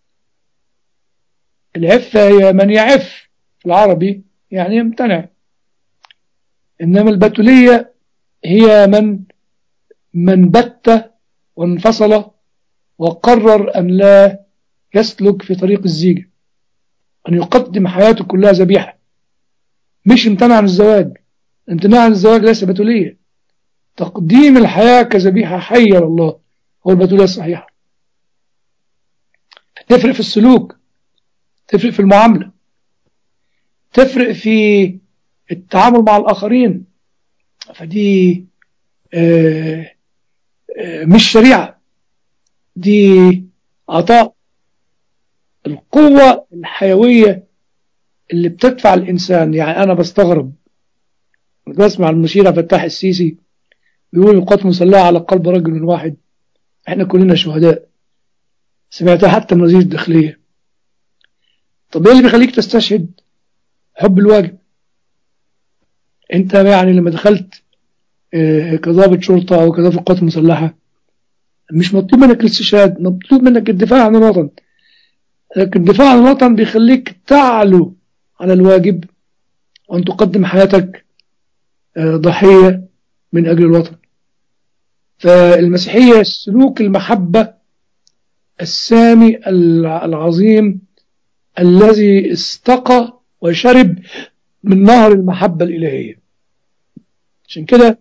Speaker 2: العفة هي من يعف في العربي يعني يمتنع إنما البتولية هي من من بت وانفصل وقرر أن لا يسلك في طريق الزيجة أن يقدم حياته كلها ذبيحة مش امتنع عن الزواج امتناع عن الزواج ليس بتولية تقديم الحياة كذبيحة حية لله هو البتولية الصحيحة تفرق في السلوك تفرق في المعاملة تفرق في التعامل مع الآخرين فدي آه آه مش شريعة دي عطاء القوة الحيوية اللي بتدفع الإنسان يعني أنا بستغرب بسمع المشير فتاح السيسي بيقول القوات المسلحة على قلب رجل واحد احنا كلنا شهداء سمعتها حتى من وزير الداخلية طب ايه اللي بيخليك تستشهد حب الواجب انت يعني لما دخلت آه، كضابط شرطة او كضابط قوات مسلحة مش مطلوب منك الاستشهاد مطلوب منك الدفاع عن الوطن لكن الدفاع عن الوطن بيخليك تعلو على الواجب وأن تقدم حياتك آه، ضحية من أجل الوطن فالمسيحية سلوك المحبة السامي الع- العظيم الذي استقى وشرب من نهر المحبة الإلهية عشان كده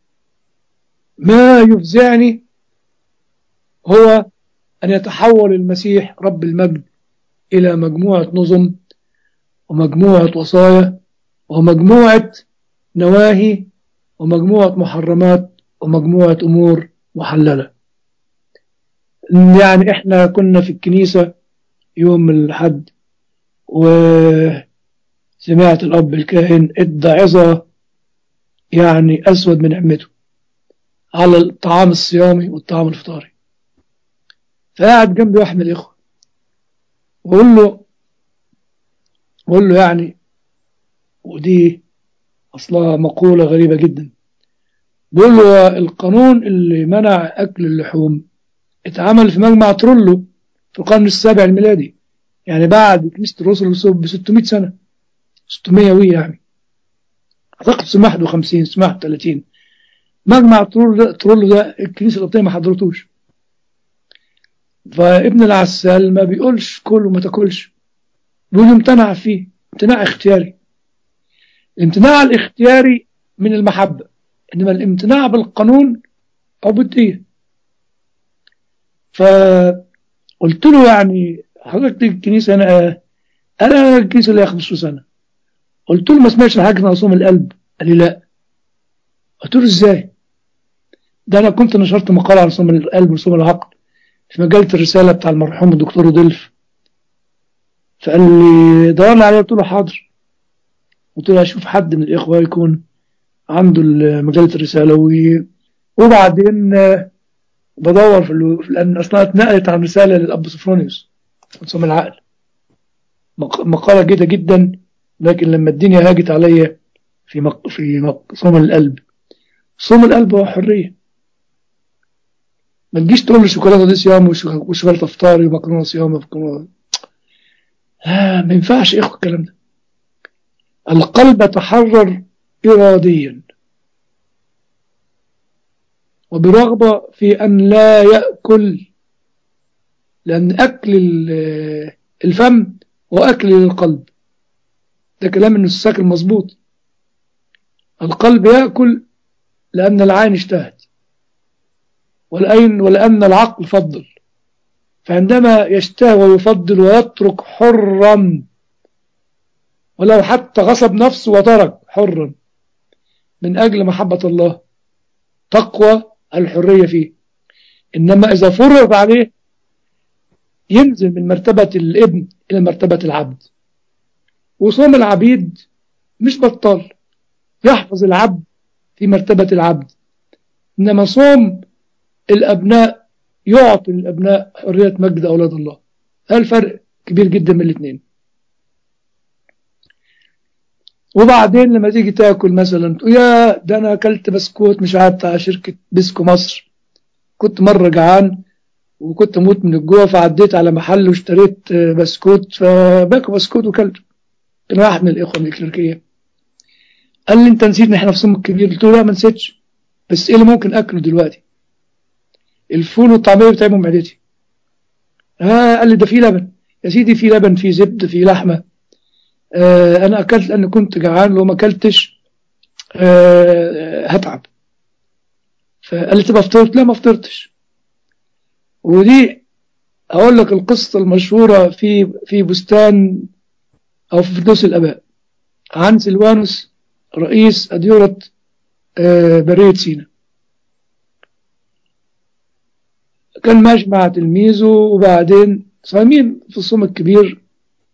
Speaker 2: ما يفزعني هو أن يتحول المسيح رب المجد إلى مجموعة نظم ومجموعة وصايا ومجموعة نواهي ومجموعة محرمات ومجموعة أمور محللة يعني إحنا كنا في الكنيسة يوم الحد وسمعت الأب الكاهن ادى عظة يعني أسود من نعمته على الطعام الصيامي والطعام الفطاري فقعد جنبي واحد من الإخوة وأقول له بقول له يعني ودي أصلها مقولة غريبة جدا بقول له القانون اللي منع أكل اللحوم اتعمل في مجمع ترولو في القرن السابع الميلادي يعني بعد كنيسة الرسل ب 600 سنة 600 وي يعني أعتقد سمح له 50 سمح 30 مجمع ترولو ده, ترولو ده الكنيسة القبطية ما حضرتوش فابن العسال ما بيقولش كل وما تاكلش بيقول امتنع فيه امتناع اختياري الامتناع الاختياري من المحبة إنما الامتناع بالقانون عبودية فقلت له يعني حضرتك دي الكنيسة أنا أنا الكنيسة اللي 15 سنة قلت له ما سمعتش حاجة اسمها صوم القلب قال لي لا قلت له ازاي ده أنا كنت نشرت مقالة عن صوم القلب وصوم العقل في مجلة الرسالة بتاع المرحوم الدكتور دلف فقال لي دور لي عليه قلت له حاضر قلت له اشوف حد من الاخوه يكون عنده مجله الرساله وي... وبعدين آه، بدور في ال... لان اصلا اتنقلت عن رساله للاب سوفرونيوس صوم العقل مق... مقاله جيده جدا لكن لما الدنيا هاجت عليا في مق... في مق... صوم القلب صوم القلب هو حريه ما تجيش تقول لي شوكولاته دي صيام وش- وشوكولاته فطاري ومكرونه صيام ومكرونه آه ما ينفعش يا اخو الكلام ده القلب تحرر إراديا وبرغبة في أن لا يأكل لأن أكل ال- الفم هو أكل للقلب ده كلام النساك المظبوط القلب يأكل لأن العين اشتهت والأين ولأن العقل فضل فعندما يشتهي ويفضل ويترك حرا ولو حتى غصب نفسه وترك حرا من أجل محبة الله تقوى الحرية فيه إنما إذا فرض عليه ينزل من مرتبة الابن إلى مرتبة العبد وصوم العبيد مش بطال يحفظ العبد في مرتبة العبد إنما صوم الأبناء يعطي الأبناء حرية مجد أولاد الله هذا الفرق كبير جدا من الاثنين وبعدين لما تيجي تاكل مثلا تقول يا ده انا اكلت بسكوت مش عارف بتاع شركه بسكو مصر كنت مره جعان وكنت اموت من الجوع فعديت على محل واشتريت آه، بسكوت فباكل بسكوت وكلته كان واحد من الاخوه من الكليركيه قال لي انت نسيت ان احنا في صوم الكبير قلت له لا ما نسيتش بس ايه اللي ممكن اكله دلوقتي الفول والطعميه بتعبوا معدتي ها قال لي ده فيه لبن يا سيدي في لبن في زبد في لحمه آه انا اكلت لان كنت جعان لو ما اكلتش آه هتعب فقال لي تبقى فطرت لا ما فطرتش ودي اقول لك القصه المشهوره في في بستان او في فردوس الاباء عن سلوانوس رئيس اديره آه بريه سينا كان ماشي مع تلميذه وبعدين صايمين في الصوم الكبير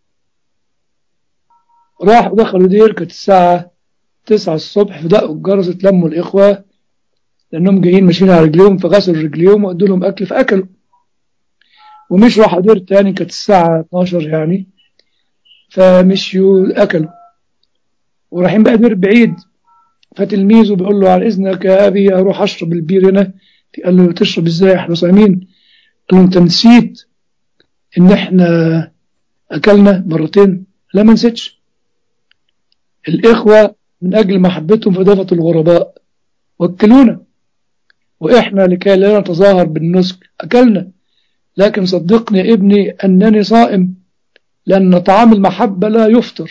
Speaker 2: راحوا دخلوا دير كانت الساعة تسعة الصبح فدقوا الجرس اتلموا الإخوة لأنهم جايين ماشيين على رجليهم فغسلوا رجليهم وأدوا لهم أكل فأكلوا ومش راحوا دير تاني كانت الساعة 12 يعني فمشيوا أكلوا ورايحين بقى دير بعيد فتلميذه بيقول له على إذنك يا أبي أروح أشرب البير هنا قال له تشرب إزاي إحنا صايمين قال له أنت نسيت إن إحنا أكلنا مرتين لا ما نسيتش الإخوة من أجل محبتهم في إضافة الغرباء وكلونا وإحنا لكي لا نتظاهر بالنسك أكلنا لكن صدقني يا ابني أنني صائم لأن طعام المحبة لا يفطر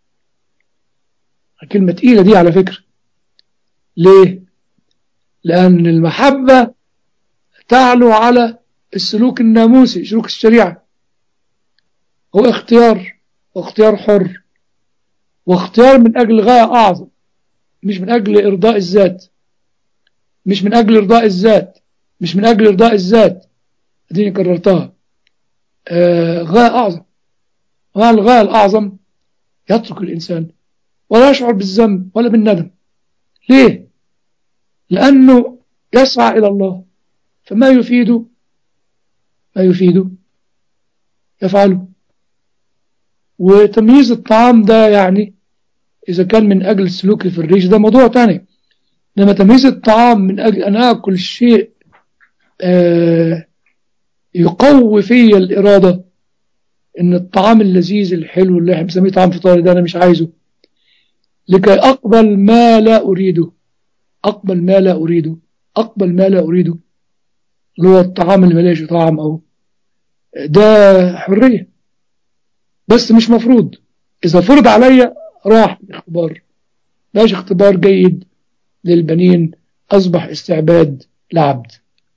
Speaker 2: كلمة تقيلة دي على فكرة ليه؟ لأن المحبة تعلو على السلوك الناموسي سلوك الشريعة هو اختيار واختيار حر واختيار من أجل غاية أعظم مش من أجل إرضاء الذات مش من أجل إرضاء الذات مش من أجل إرضاء الذات اديني كررتها آه غاية أعظم والغاية الأعظم يترك الإنسان ولا يشعر بالذنب ولا بالندم ليه؟ لأنه يسعى إلى الله فما يفيده ما يفيده يفعله وتمييز الطعام ده يعني إذا كان من أجل السلوك في الريش ده موضوع تاني لما تمييز الطعام من أجل أن أكل شيء آه يقوي في الإرادة إن الطعام اللذيذ الحلو اللي احنا بنسميه طعام فطاري ده أنا مش عايزه لكي أقبل ما لا أريده أقبل ما لا أريده أقبل ما لا أريده اللي هو الطعام اللي ملاش طعم أو ده حرية بس مش مفروض إذا فرض عليا راح الاختبار باش اختبار جيد للبنين أصبح استعباد لعبد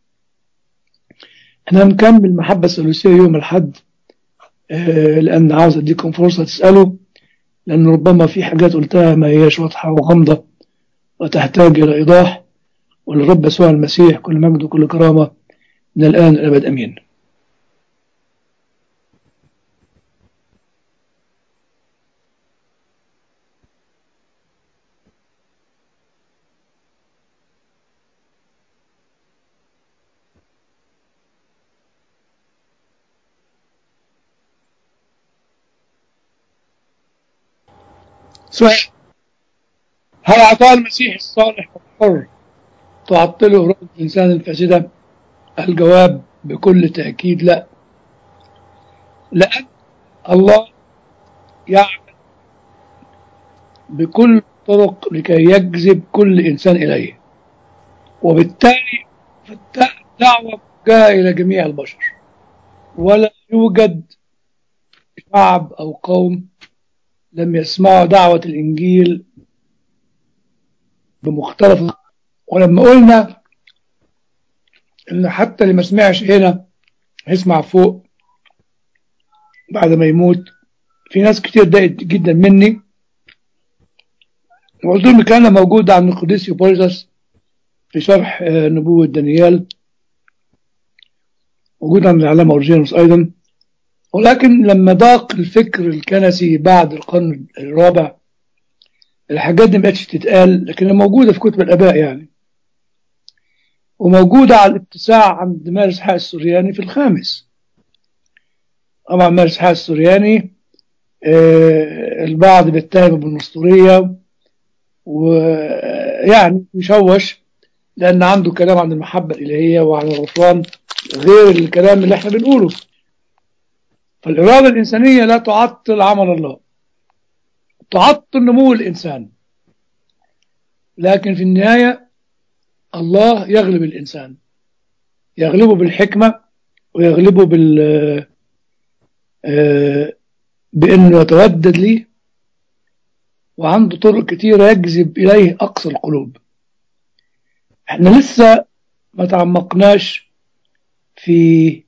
Speaker 2: احنا هنكمل محبة الثلاثية يوم الحد آه لأن عاوز أديكم فرصة تسألوا لأن ربما في حاجات قلتها ما هياش واضحة وغامضة وتحتاج إلى إيضاح وللرب يسوع المسيح كل مجد وكل كرامة من الآن الأبد أمين سؤال هل عطاء المسيح الصالح والحر تعطله رؤية الإنسان الفاسدة؟ الجواب بكل تأكيد لا لأن الله يعمل بكل الطرق لكي يجذب كل إنسان إليه وبالتالي الدعوة جاء إلى جميع البشر ولا يوجد شعب أو قوم لم يسمعوا دعوة الإنجيل بمختلف ولما قلنا إن حتى اللي ما سمعش هنا هيسمع فوق بعد ما يموت في ناس كتير ضايقت جدا مني وقلت لهم الكلام ده موجود عند القديس يوبوليسس في شرح نبوة دانيال موجود عند العلامة أورجينوس أيضا ولكن لما ضاق الفكر الكنسي بعد القرن الرابع الحاجات دي مبقتش تتقال لكنها موجودة في كتب الآباء يعني وموجودة على الاتساع عند مارس حق السورياني في الخامس طبعا مارس حق السورياني آه البعض بيتهم بالنسطورية ويعني يشوش لأن عنده كلام عن المحبة الإلهية وعن الغفران غير الكلام اللي احنا بنقوله فالإرادة الإنسانية لا تعطل عمل الله تعطل نمو الإنسان لكن في النهاية الله يغلب الإنسان يغلبه بالحكمة ويغلبه بال بأنه يتودد ليه وعنده طرق كتيرة يجذب إليه أقصى القلوب احنا لسه ما تعمقناش في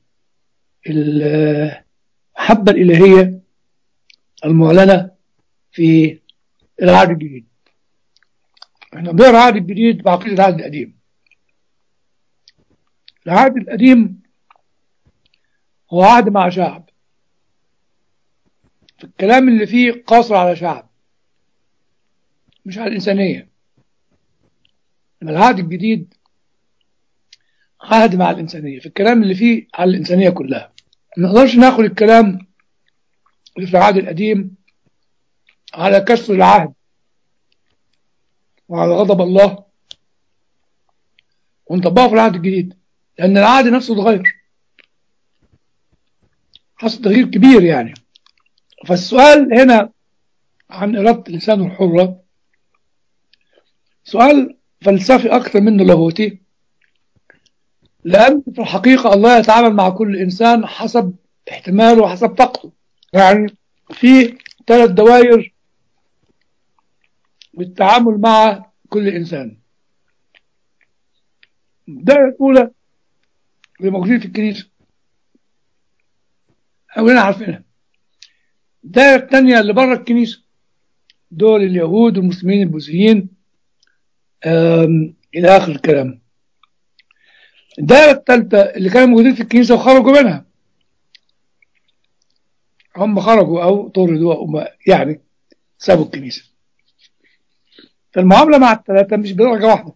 Speaker 2: المحبة الإلهية المعلنة في العهد الجديد احنا بنقرا العهد الجديد بعقيدة العهد القديم العهد القديم هو عهد مع شعب في الكلام اللي فيه قاصر على شعب مش على الإنسانية لما العهد الجديد عهد مع الإنسانية في الكلام اللي فيه على الإنسانية كلها ما نقدرش ناخد الكلام اللي في العهد القديم على كسر العهد وعلى غضب الله ونطبقه في العهد الجديد لأن العهد نفسه اتغير حصل تغيير كبير يعني فالسؤال هنا عن إرادة الإنسان الحرة سؤال فلسفي أكثر منه لاهوتي لأن في الحقيقة الله يتعامل مع كل إنسان حسب احتماله وحسب طاقته يعني في ثلاث دوائر بالتعامل مع كل إنسان الدائرة الأولى اللي موجودين في الكنيسة كلنا عارفينها الدائرة الثانية اللي بره الكنيسة دول اليهود والمسلمين البوذيين إلى آخر الكلام الدائرة الثالثة اللي كانوا موجودين في الكنيسة وخرجوا منها هم خرجوا أو طردوا أو يعني سابوا الكنيسة فالمعاملة مع الثلاثة مش بدرجة واحدة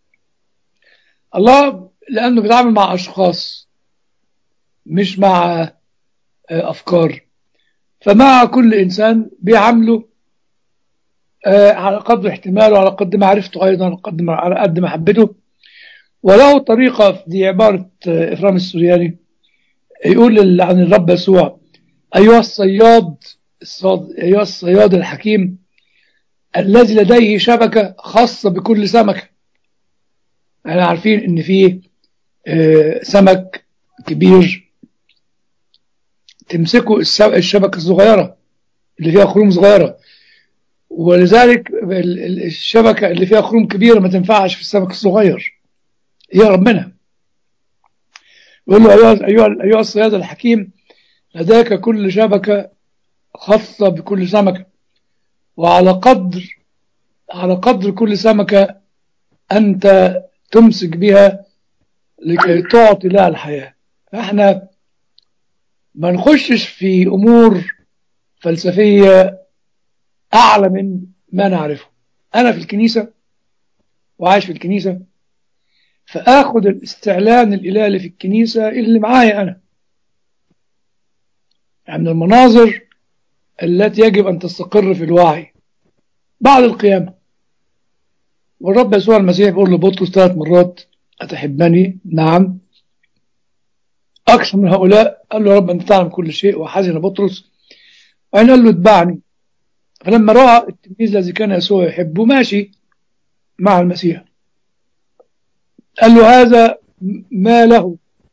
Speaker 2: الله لأنه بيتعامل مع أشخاص مش مع أفكار فمع كل إنسان بيعامله على قدر احتماله على قد معرفته أيضا على قد على قد محبته وله طريقة دي عبارة إفرام السورياني يقول عن الرب يسوع أيها الصياد أيها الصياد الحكيم الذي لديه شبكة خاصة بكل سمكة احنا عارفين ان في سمك كبير تمسكه الشبكة الصغيرة اللي فيها خروم صغيرة ولذلك الشبكة اللي فيها خروم كبيرة ما تنفعش في السمك الصغير يهرب منها يقول له أيها, أيها, أيها الصياد الحكيم لديك كل شبكة خاصة بكل سمكة وعلى قدر على قدر كل سمكة أنت تمسك بها لكي تعطي لها الحياة احنا ما نخشش في أمور فلسفية أعلى من ما نعرفه أنا في الكنيسة وعايش في الكنيسة فآخذ الاستعلان الإلهي في الكنيسة اللي معايا أنا يعني من المناظر التي يجب أن تستقر في الوعي بعد القيامة والرب يسوع المسيح بيقول لبطرس ثلاث مرات أتحبني نعم أكثر من هؤلاء قال له يا رب أنت تعلم كل شيء وحزن بطرس وبعدين قال له اتبعني فلما رأى التلميذ الذي كان يسوع يحبه ماشي مع المسيح قال له هذا ما له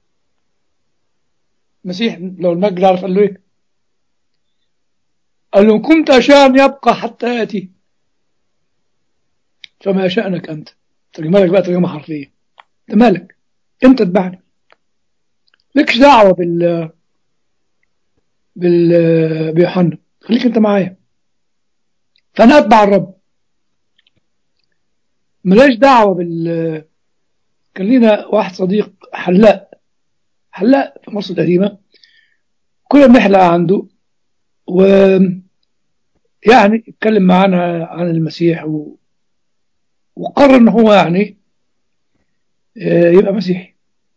Speaker 2: المسيح لو المجد عارف قال له ايه قال له كنت أشاء أن يبقى حتى يأتي فما شأنك أنت ترجمة لك بقى ترجمة حرفية أنت مالك أنت اتبعني لكش دعوة بال بال بيوحنا خليك أنت معايا فأنا أتبع الرب ملاش دعوة بال كان لينا واحد صديق حلاق حلاق في مصر القديمة كنا بنحلق عنده و يعني اتكلم معانا عن المسيح و... وقرر ان هو يعني يبقى مسيحي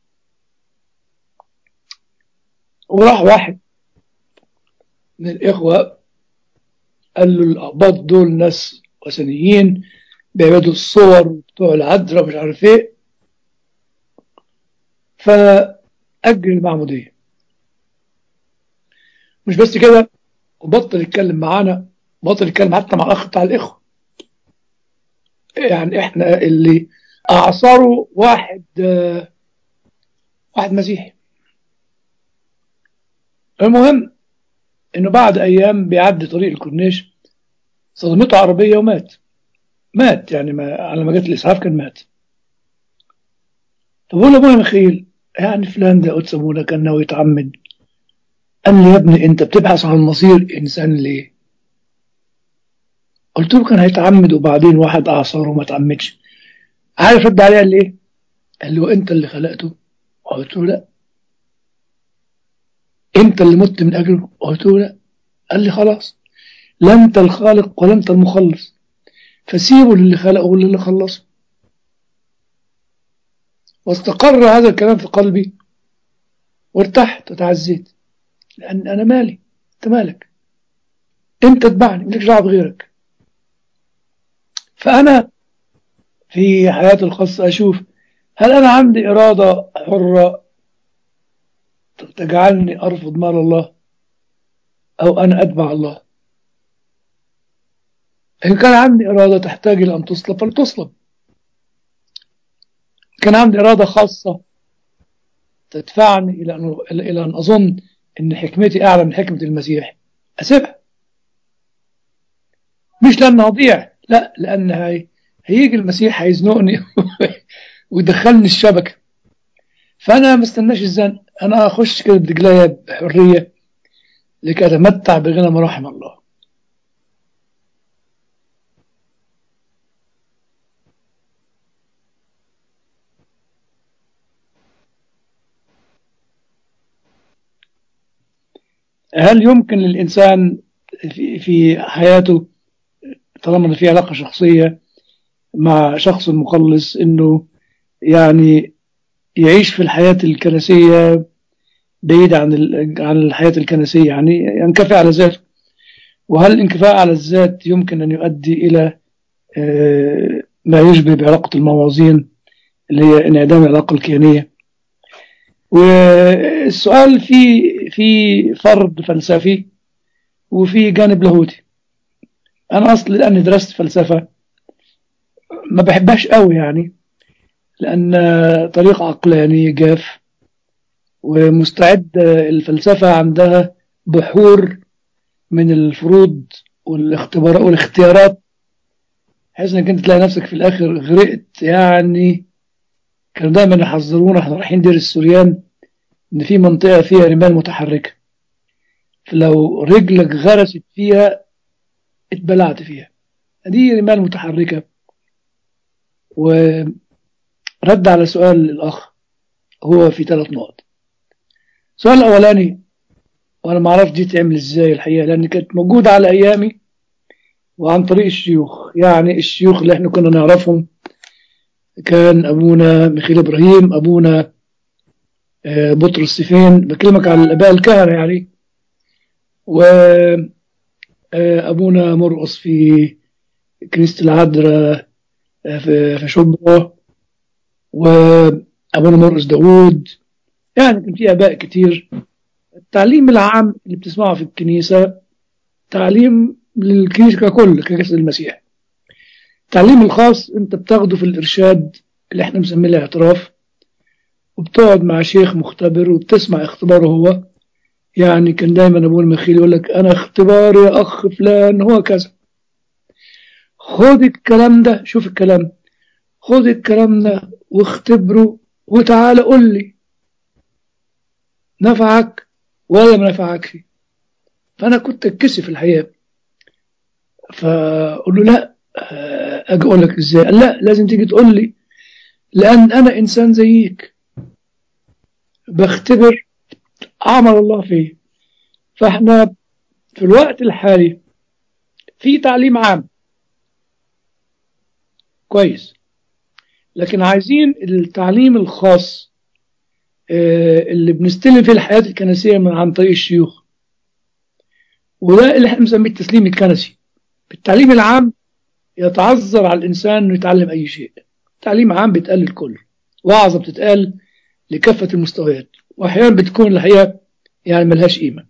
Speaker 2: وراح واحد من الإخوة قال له الأقباط دول ناس وثنيين بيعبدوا الصور بتوع العذراء مش عارف ايه فأجل المعمودية مش بس كده وبطل يتكلم معانا بطل يتكلم حتى مع الأخ بتاع الإخوة يعني احنا اللي أعصروا واحد آه واحد مسيحي المهم انه بعد ايام بيعدي طريق الكورنيش صدمته عربيه ومات مات يعني ما على ما جت الاسعاف كان مات طب بقول ابويا مخيل يعني فلان ده قدس ابونا كان ناوي يتعمد قال لي يا ابني انت بتبحث عن مصير انسان ليه قلت له كان هيتعمد وبعدين واحد اعصره وما تعمدش عارف رد عليه قال لي ايه قال له انت اللي خلقته قلت له لا انت اللي مت من اجله قلت له لا قال لي خلاص لا انت الخالق ولا انت المخلص فسيبه للي خلقه وللي خلصه واستقر هذا الكلام في قلبي وارتحت وتعزيت لان انا مالي انت مالك انت اتبعني مالكش دعوه بغيرك فانا في حياتي الخاصة أشوف هل أنا عندي إرادة حرة تجعلني أرفض مال الله أو أنا أتبع الله إن كان عندي إرادة تحتاج إلى أن تصلب فلتصلب كان عندي إرادة خاصة تدفعني إلى أن, إلى أن أظن أن حكمتي أعلى من حكمة المسيح أسيبها مش لأنها أضيع لا لأن هي هيجي المسيح هيزنقني ويدخلني الشبكة فأنا ما استناش الزن أنا أخش كده برجليا بحرية لكي أتمتع بغنى مراحم الله هل يمكن للإنسان في, في حياته طالما في علاقة شخصية مع شخص مخلص إنه يعني يعيش في الحياة الكنسية بعيد عن عن الحياة الكنسية يعني ينكفي على ذاته وهل الانكفاء على الذات يمكن أن يؤدي إلى ما يشبه بعلاقة الموازين اللي هي انعدام العلاقة الكيانية والسؤال في في فرض فلسفي وفي جانب لاهوتي انا اصلا لاني درست فلسفه ما بحبهاش قوي يعني لان طريق عقلاني جاف ومستعد الفلسفه عندها بحور من الفروض والاختبارات والاختيارات بحيث انك انت تلاقي نفسك في الاخر غرقت يعني كانوا دايما يحذرونا احنا رايحين دير السوريان ان في منطقه فيها رمال متحركه فلو رجلك غرست فيها اتبلعت فيها دي رمال متحركه ورد على سؤال الاخ هو في ثلاث نقط السؤال الاولاني وانا ما اعرفش دي تعمل ازاي الحقيقه لان كانت موجوده على ايامي وعن طريق الشيوخ يعني الشيوخ اللي احنا كنا نعرفهم كان أبونا ميخيل إبراهيم أبونا بطرس سيفين بكلمك على الآباء الكهنة يعني وأبونا مرقص في كنيسة العذراء في شبرا وأبونا مرقص داوود يعني كان في آباء كتير التعليم العام اللي بتسمعه في الكنيسة تعليم للكنيسة ككل كجسد المسيح التعليم الخاص انت بتاخده في الارشاد اللي احنا مسميه الاعتراف وبتقعد مع شيخ مختبر وبتسمع اختباره هو يعني كان دايما ابونا مخيل يقول لك انا اختبار يا اخ فلان هو كذا خد الكلام ده شوف الكلام خد الكلام ده واختبره وتعالى قول لي نفعك ولا ما نفعكش فانا كنت اتكسف الحقيقه فاقول له لا اجي اقول لك ازاي قال لا لازم تيجي تقول لي لان انا انسان زيك بختبر عمل الله فيه فاحنا في الوقت الحالي في تعليم عام كويس لكن عايزين التعليم الخاص اللي بنستلم فيه الحياة الكنسية من عن طريق الشيوخ وده اللي احنا بنسميه التسليم الكنسي بالتعليم العام يتعذر على الإنسان أنه يتعلم أي شيء تعليم عام بيتقال للكل وعظة بتتقال لكافة المستويات وأحيانا بتكون الحقيقة يعني ملهاش قيمة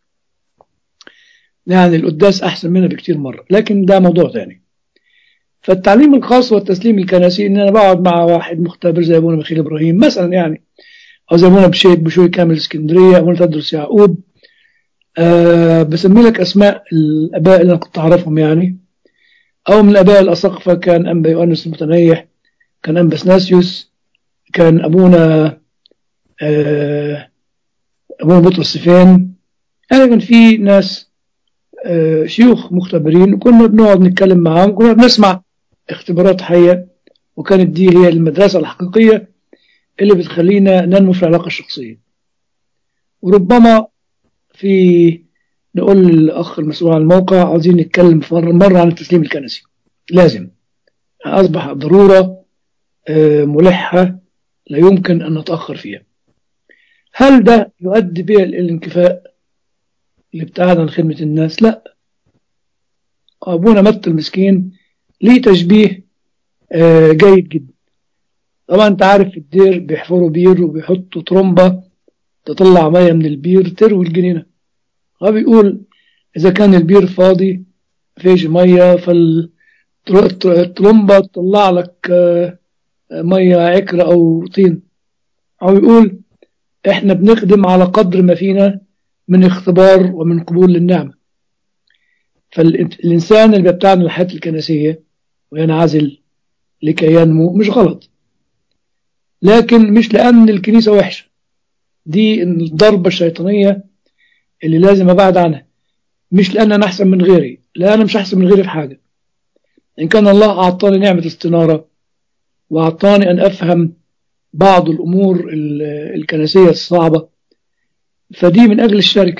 Speaker 2: يعني القداس أحسن منها بكتير مرة لكن ده موضوع تاني فالتعليم الخاص والتسليم الكنسي إن أنا بقعد مع واحد مختبر زي أبونا مخيل إبراهيم مثلا يعني أو زي أبونا بشيء بشوي كامل اسكندرية أبونا تدرس يعقوب أه بسمي لك أسماء الآباء اللي أنا كنت أعرفهم يعني أو من الآباء الأساقفة كان أنبا يوانس المتنيح كان أنبا سناسيوس كان أبونا أه أبونا بطرس سفين يعني كان في ناس أه شيوخ مختبرين وكنا بنقعد نتكلم معاهم وكنا بنسمع اختبارات حية وكانت دي هي المدرسة الحقيقية اللي بتخلينا ننمو في العلاقة الشخصية وربما في نقول للأخ المسؤول عن الموقع عاوزين نتكلم مرة, مرة عن التسليم الكنسي لازم أصبح ضرورة ملحة لا يمكن أن نتأخر فيها هل ده يؤدي بها الانكفاء الابتعاد عن خدمة الناس لا أبونا مت المسكين ليه تشبيه آه، جيد جدا طبعا انت عارف في الدير بيحفروا بير وبيحطوا ترمبة تطلع مية من البير تروي الجنينة هو بيقول إذا كان البير فاضي مفيش مية فالترمبة تطلع لك آه، مية عكرة أو طين أو يقول إحنا بنخدم على قدر ما فينا من اختبار ومن قبول للنعمة فالإنسان اللي بيبتعد من الحياة الكنسية وينعزل لكي ينمو مش غلط لكن مش لأن الكنيسة وحشة دي الضربة الشيطانية اللي لازم أبعد عنها مش لأن أنا أحسن من غيري لا أنا مش أحسن من غيري في حاجة إن كان الله أعطاني نعمة استنارة وأعطاني أن أفهم بعض الأمور ال- الكنسية الصعبة فدي من أجل الشركة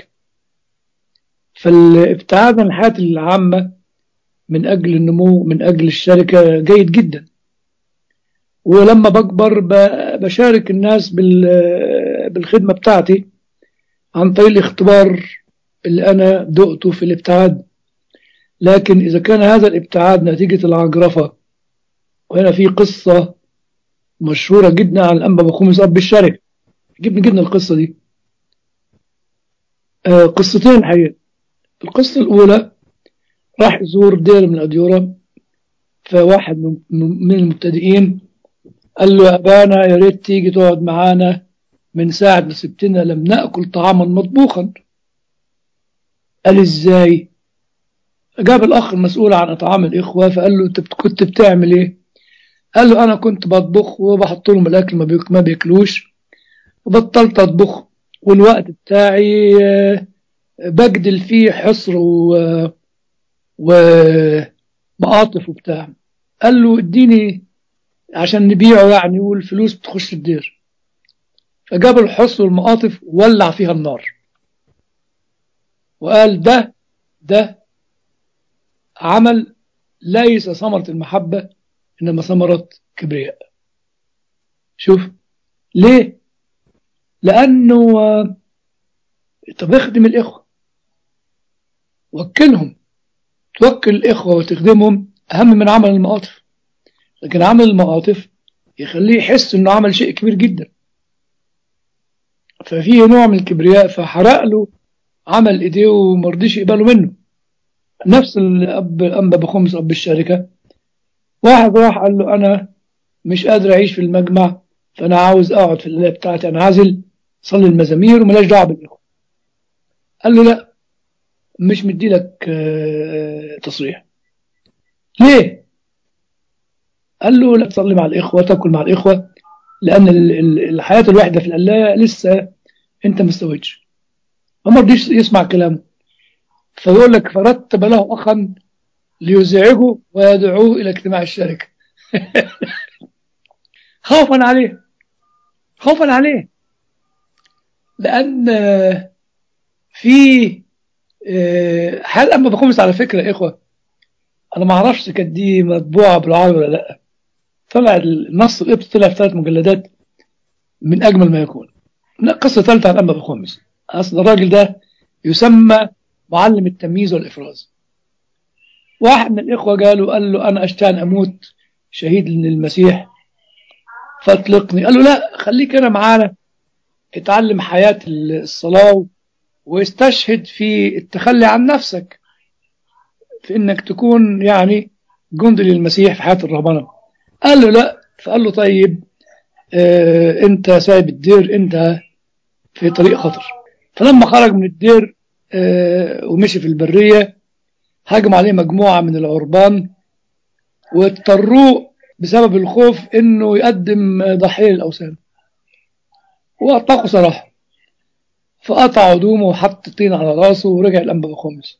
Speaker 2: فالابتعاد عن الحياة العامة من أجل النمو من أجل الشركة جيد جدا ولما بكبر ب- بشارك الناس بال- بالخدمة بتاعتي عن طريق الاختبار اللي أنا دقته في الابتعاد لكن إذا كان هذا الابتعاد نتيجة العجرفة وهنا في قصة مشهورة جدا عن الأنبا بخومس أب الشركة جبنا جبنا القصة دي آه، قصتين حقيقة القصة الأولى راح يزور دير من الأديرة فواحد من- من المبتدئين قال له يا أبانا يا ريت تيجي تقعد معانا من ساعة ما سبتنا لم نأكل طعاما مطبوخا قال إزاي جاب الأخ المسؤول عن إطعام الإخوة فقال له أنت بت- كنت بتعمل إيه قال له أنا كنت بطبخ وبحط لهم الأكل ما بيك- ما بياكلوش وبطلت أطبخ والوقت بتاعي آه، بجدل فيه حصر و ومقاطف وبتاع قال له اديني عشان نبيعه يعني والفلوس بتخش الدير فجاب الحصر والمقاطف وولع فيها النار وقال ده ده عمل ليس ثمرة المحبة إنما ثمرة كبرياء شوف ليه لأنه آه، طب اخدم الإخوة وكلهم توكل الإخوة وتخدمهم أهم من عمل المقاطف لكن عمل المقاطف يخليه يحس إنه عمل شيء كبير جدا ففيه نوع من الكبرياء فحرق له عمل إيديه ومرضيش يقبله منه نفس الأب أنبا بخمس أب الشركة واحد راح قال له أنا مش قادر أعيش في المجمع فأنا عاوز أقعد في القلاية بتاعتي أنعزل صلي المزامير وملاش دعوة بالإخوة قال له لا مش مدي لك آه، تصريح ليه قال له لا تصلي مع الإخوة تاكل مع الإخوة لأن ال- ال- الحياة الواحدة في القلاية لسه أنت ما استويتش فما رضيش يسمع كلامه فيقول لك فرتب له أخا ليزعجه ويدعوه إلى اجتماع الشركة خوفا عليه خوفا عليه لأن آه، في آه، حال أما بخمس على فكرة يا إخوة أنا ما أعرفش كانت دي مطبوعة بالعربي ولا لأ طلع النص القبط طلع في ثلاث مجلدات من أجمل ما يكون لا قصة ثالثة عن أما بخمس أصل الراجل ده يسمى معلم التمييز والإفراز واحد من الإخوة قالوا قال له أنا أشتاق أن أموت شهيد للمسيح فاطلقني قال له لا خليك هنا معانا اتعلم حياة الصلاة واستشهد في التخلي عن نفسك في انك تكون يعني جندي للمسيح في حياة الرهبنة قال له لا فقال له طيب اه انت سايب الدير انت في طريق خطر فلما خرج من الدير اه ومشي في البرية هجم عليه مجموعة من العربان واضطروه بسبب الخوف انه يقدم ضحية للأوثان وأطلقوا سراحه فقطع هدومه وحط طين على راسه ورجع الأنبا بخمس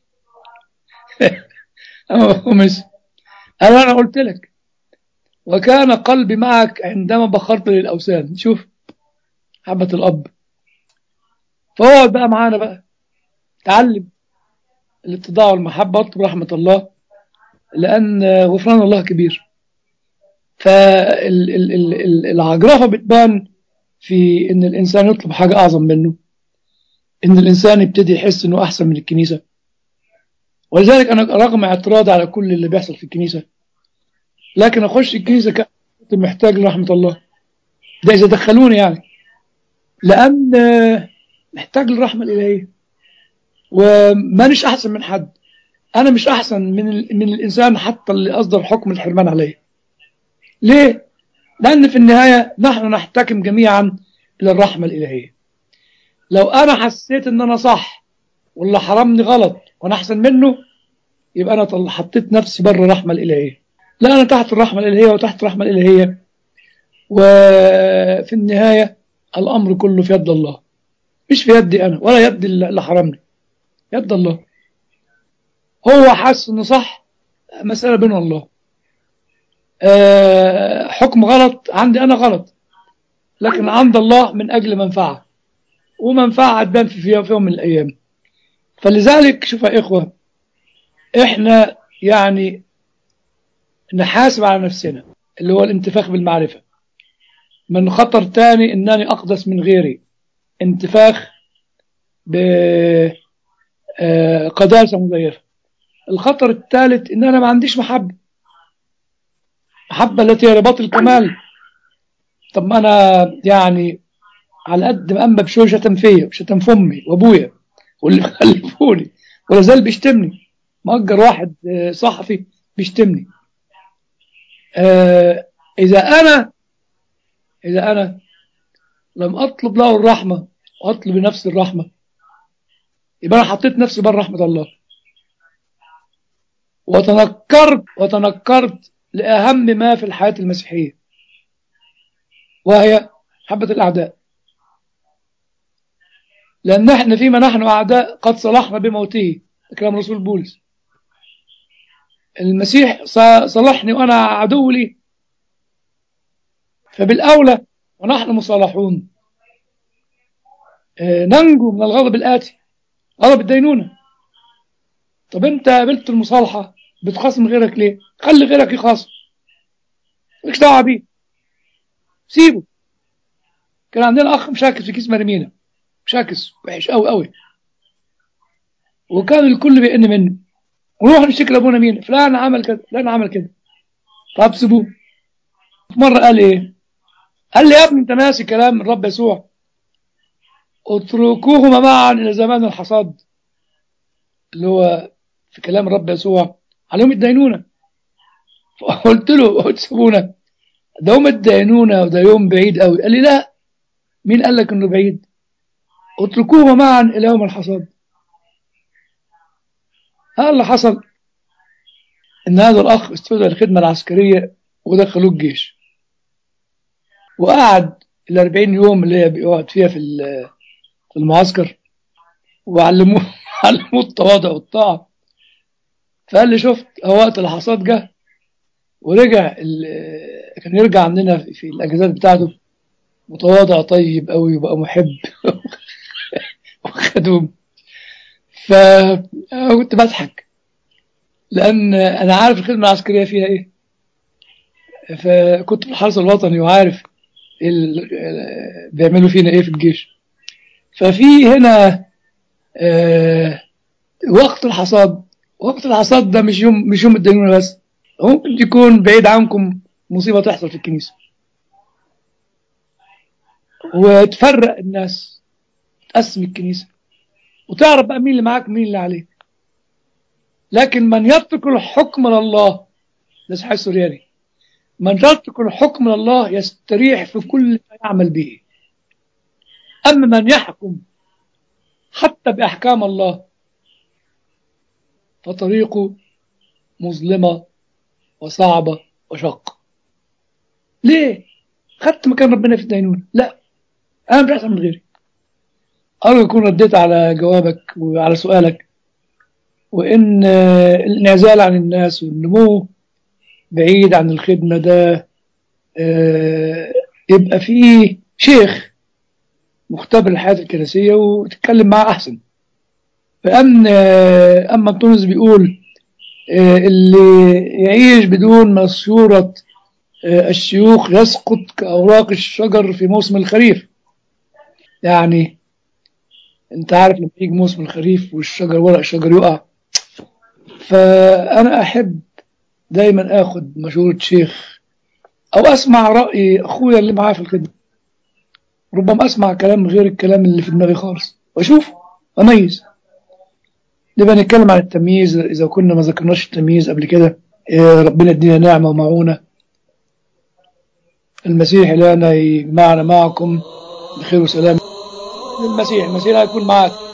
Speaker 2: أنبا بخمس قال أنا قلت لك وكان قلبي معك عندما بخرت للأوثان شوف حبة الأب فاقعد بقى معانا بقى تعلم الاتضاع والمحبة واطلب رحمة الله لأن غفران الله كبير فالعجرفة بتبان في إن الإنسان يطلب حاجة أعظم منه إن الإنسان يبتدي يحس إنه أحسن من الكنيسة ولذلك أنا رغم اعتراضي على كل اللي بيحصل في الكنيسة لكن اخش الكنيسه كنت محتاج لرحمه الله ده اذا دخلوني يعني لان آه، محتاج للرحمه الالهيه ومانيش احسن من حد انا مش احسن من ال- من الانسان حتى اللي اصدر حكم الحرمان عليا ليه لان في النهايه نحن نحتكم جميعا الى الرحمه الالهيه لو انا حسيت ان انا صح واللي حرمني غلط وانا احسن منه يبقى انا طل- حطيت نفسي بره الرحمه الالهيه لا انا تحت الرحمه الالهيه وتحت الرحمه الالهيه وفي النهايه الامر كله في يد الله مش في يدي انا ولا يد اللي حرمني يد الله هو حاسس انه صح مساله بين الله آه، حكم غلط عندي انا غلط لكن عند الله من اجل منفعه ومنفعه هتبان في في يوم من الايام فلذلك شوف يا اخوه احنا يعني نحاسب على نفسنا اللي هو الانتفاخ بالمعرفه من خطر تاني انني اقدس من غيري انتفاخ بقداسه مزيفه الخطر الثالث ان انا ما عنديش محبه محبه التي هي رباط الكمال طب ما انا يعني على قد ما انبى بشوي شتم فيا وشتم في امي وابويا واللي خلفوني ولا زال بيشتمني مأجر واحد آه، صحفي بيشتمني آه، اذا انا اذا انا لم اطلب له الرحمه واطلب لنفسي الرحمه يبقى انا حطيت نفسي بره رحمه الله وتنكرت وتنكرت لأهم ما في الحياة المسيحية وهي محبة الأعداء لأن احنا فيما نحن أعداء قد صلحنا بموته ده كلام رسول بولس المسيح ص- صلحني وأنا عدو لي فبالأولى ونحن مصالحون آه، ننجو من الغضب الآتي غضب الدينونة طب انت قابلت المصالحة بتخاصم غيرك ليه خلي غيرك يخاصم مالكش دعوه بيه سيبه كان عندنا اخ مشاكس في كيس مرمينا مشاكس وحش قوي قوي وكان الكل بيئن منه ونروح نشتكي لابونا مين فلان عمل كذا فلان عمل كذا طب سيبوه مره قال ايه قال لي يا ابني انت ناسي كلام الرب يسوع اتركوهما معا الى زمان الحصاد اللي هو في كلام الرب يسوع عليهم الدينونه فقلت له قلت سيبونا ده يوم الدينونه وده يوم بعيد قوي قال لي لا مين قال لك انه بعيد اتركوهما معا الى يوم الحصاد ها اللي حصل ان هذا الاخ استدعى الخدمه العسكريه ودخلوه الجيش وقعد ال 40 يوم اللي هي بيقعد فيها في ال- في المعسكر وعلموه علموه التواضع والطاعه فقال لي شفت هو وقت الحصاد جه ورجع ال- كان يرجع عندنا في- في الاجازات بتاعته متواضع طيب قوي وبقى محب وخدوم فكنت بضحك لان انا عارف الخدمه العسكريه فيها ايه فكنت في الحرس الوطني وعارف إيه ال- بيعملوا فينا ايه في الجيش ففي هنا آه، وقت الحصاد وقت الحصاد ده مش يوم مش يوم الدينونة بس ممكن يكون بعيد عنكم مصيبة تحصل في الكنيسة وتفرق الناس تقسم الكنيسة وتعرف بقى مين اللي معاك ومين اللي عليك لكن من يترك الحكم لله ده صحيح السورياني من يترك الحكم لله يستريح في كل ما يعمل به أما من يحكم حتى بأحكام الله فطريقه مظلمة وصعبة وشاقة ليه؟ خدت مكان ربنا في الدينونة لا أنا مش أحسن من غيري أرجو أكون رديت على جوابك وعلى سؤالك وإن آه، الانعزال عن الناس والنمو بعيد عن الخدمة ده آه، يبقى فيه شيخ مختبر الحياة الكنسية وتتكلم معاه أحسن فأن آه، أما تونس بيقول آه، اللي يعيش بدون مشورة آه، الشيوخ يسقط كأوراق الشجر في موسم الخريف يعني انت عارف لما يجي موسم الخريف والشجر ورق الشجر يقع فأنا أحب دايما اخد مشورة شيخ او اسمع رأي اخويا اللي معاه في الخدمة ربما اسمع كلام غير الكلام اللي في دماغي خالص واشوف اميز نبقى نتكلم عن التمييز اذا كنا ما ذكرناش التمييز قبل كده إيه ربنا يدينا نعمة ومعونة المسيح لنا يجمعنا معكم بخير وسلام المسيح المسيح هيكون معك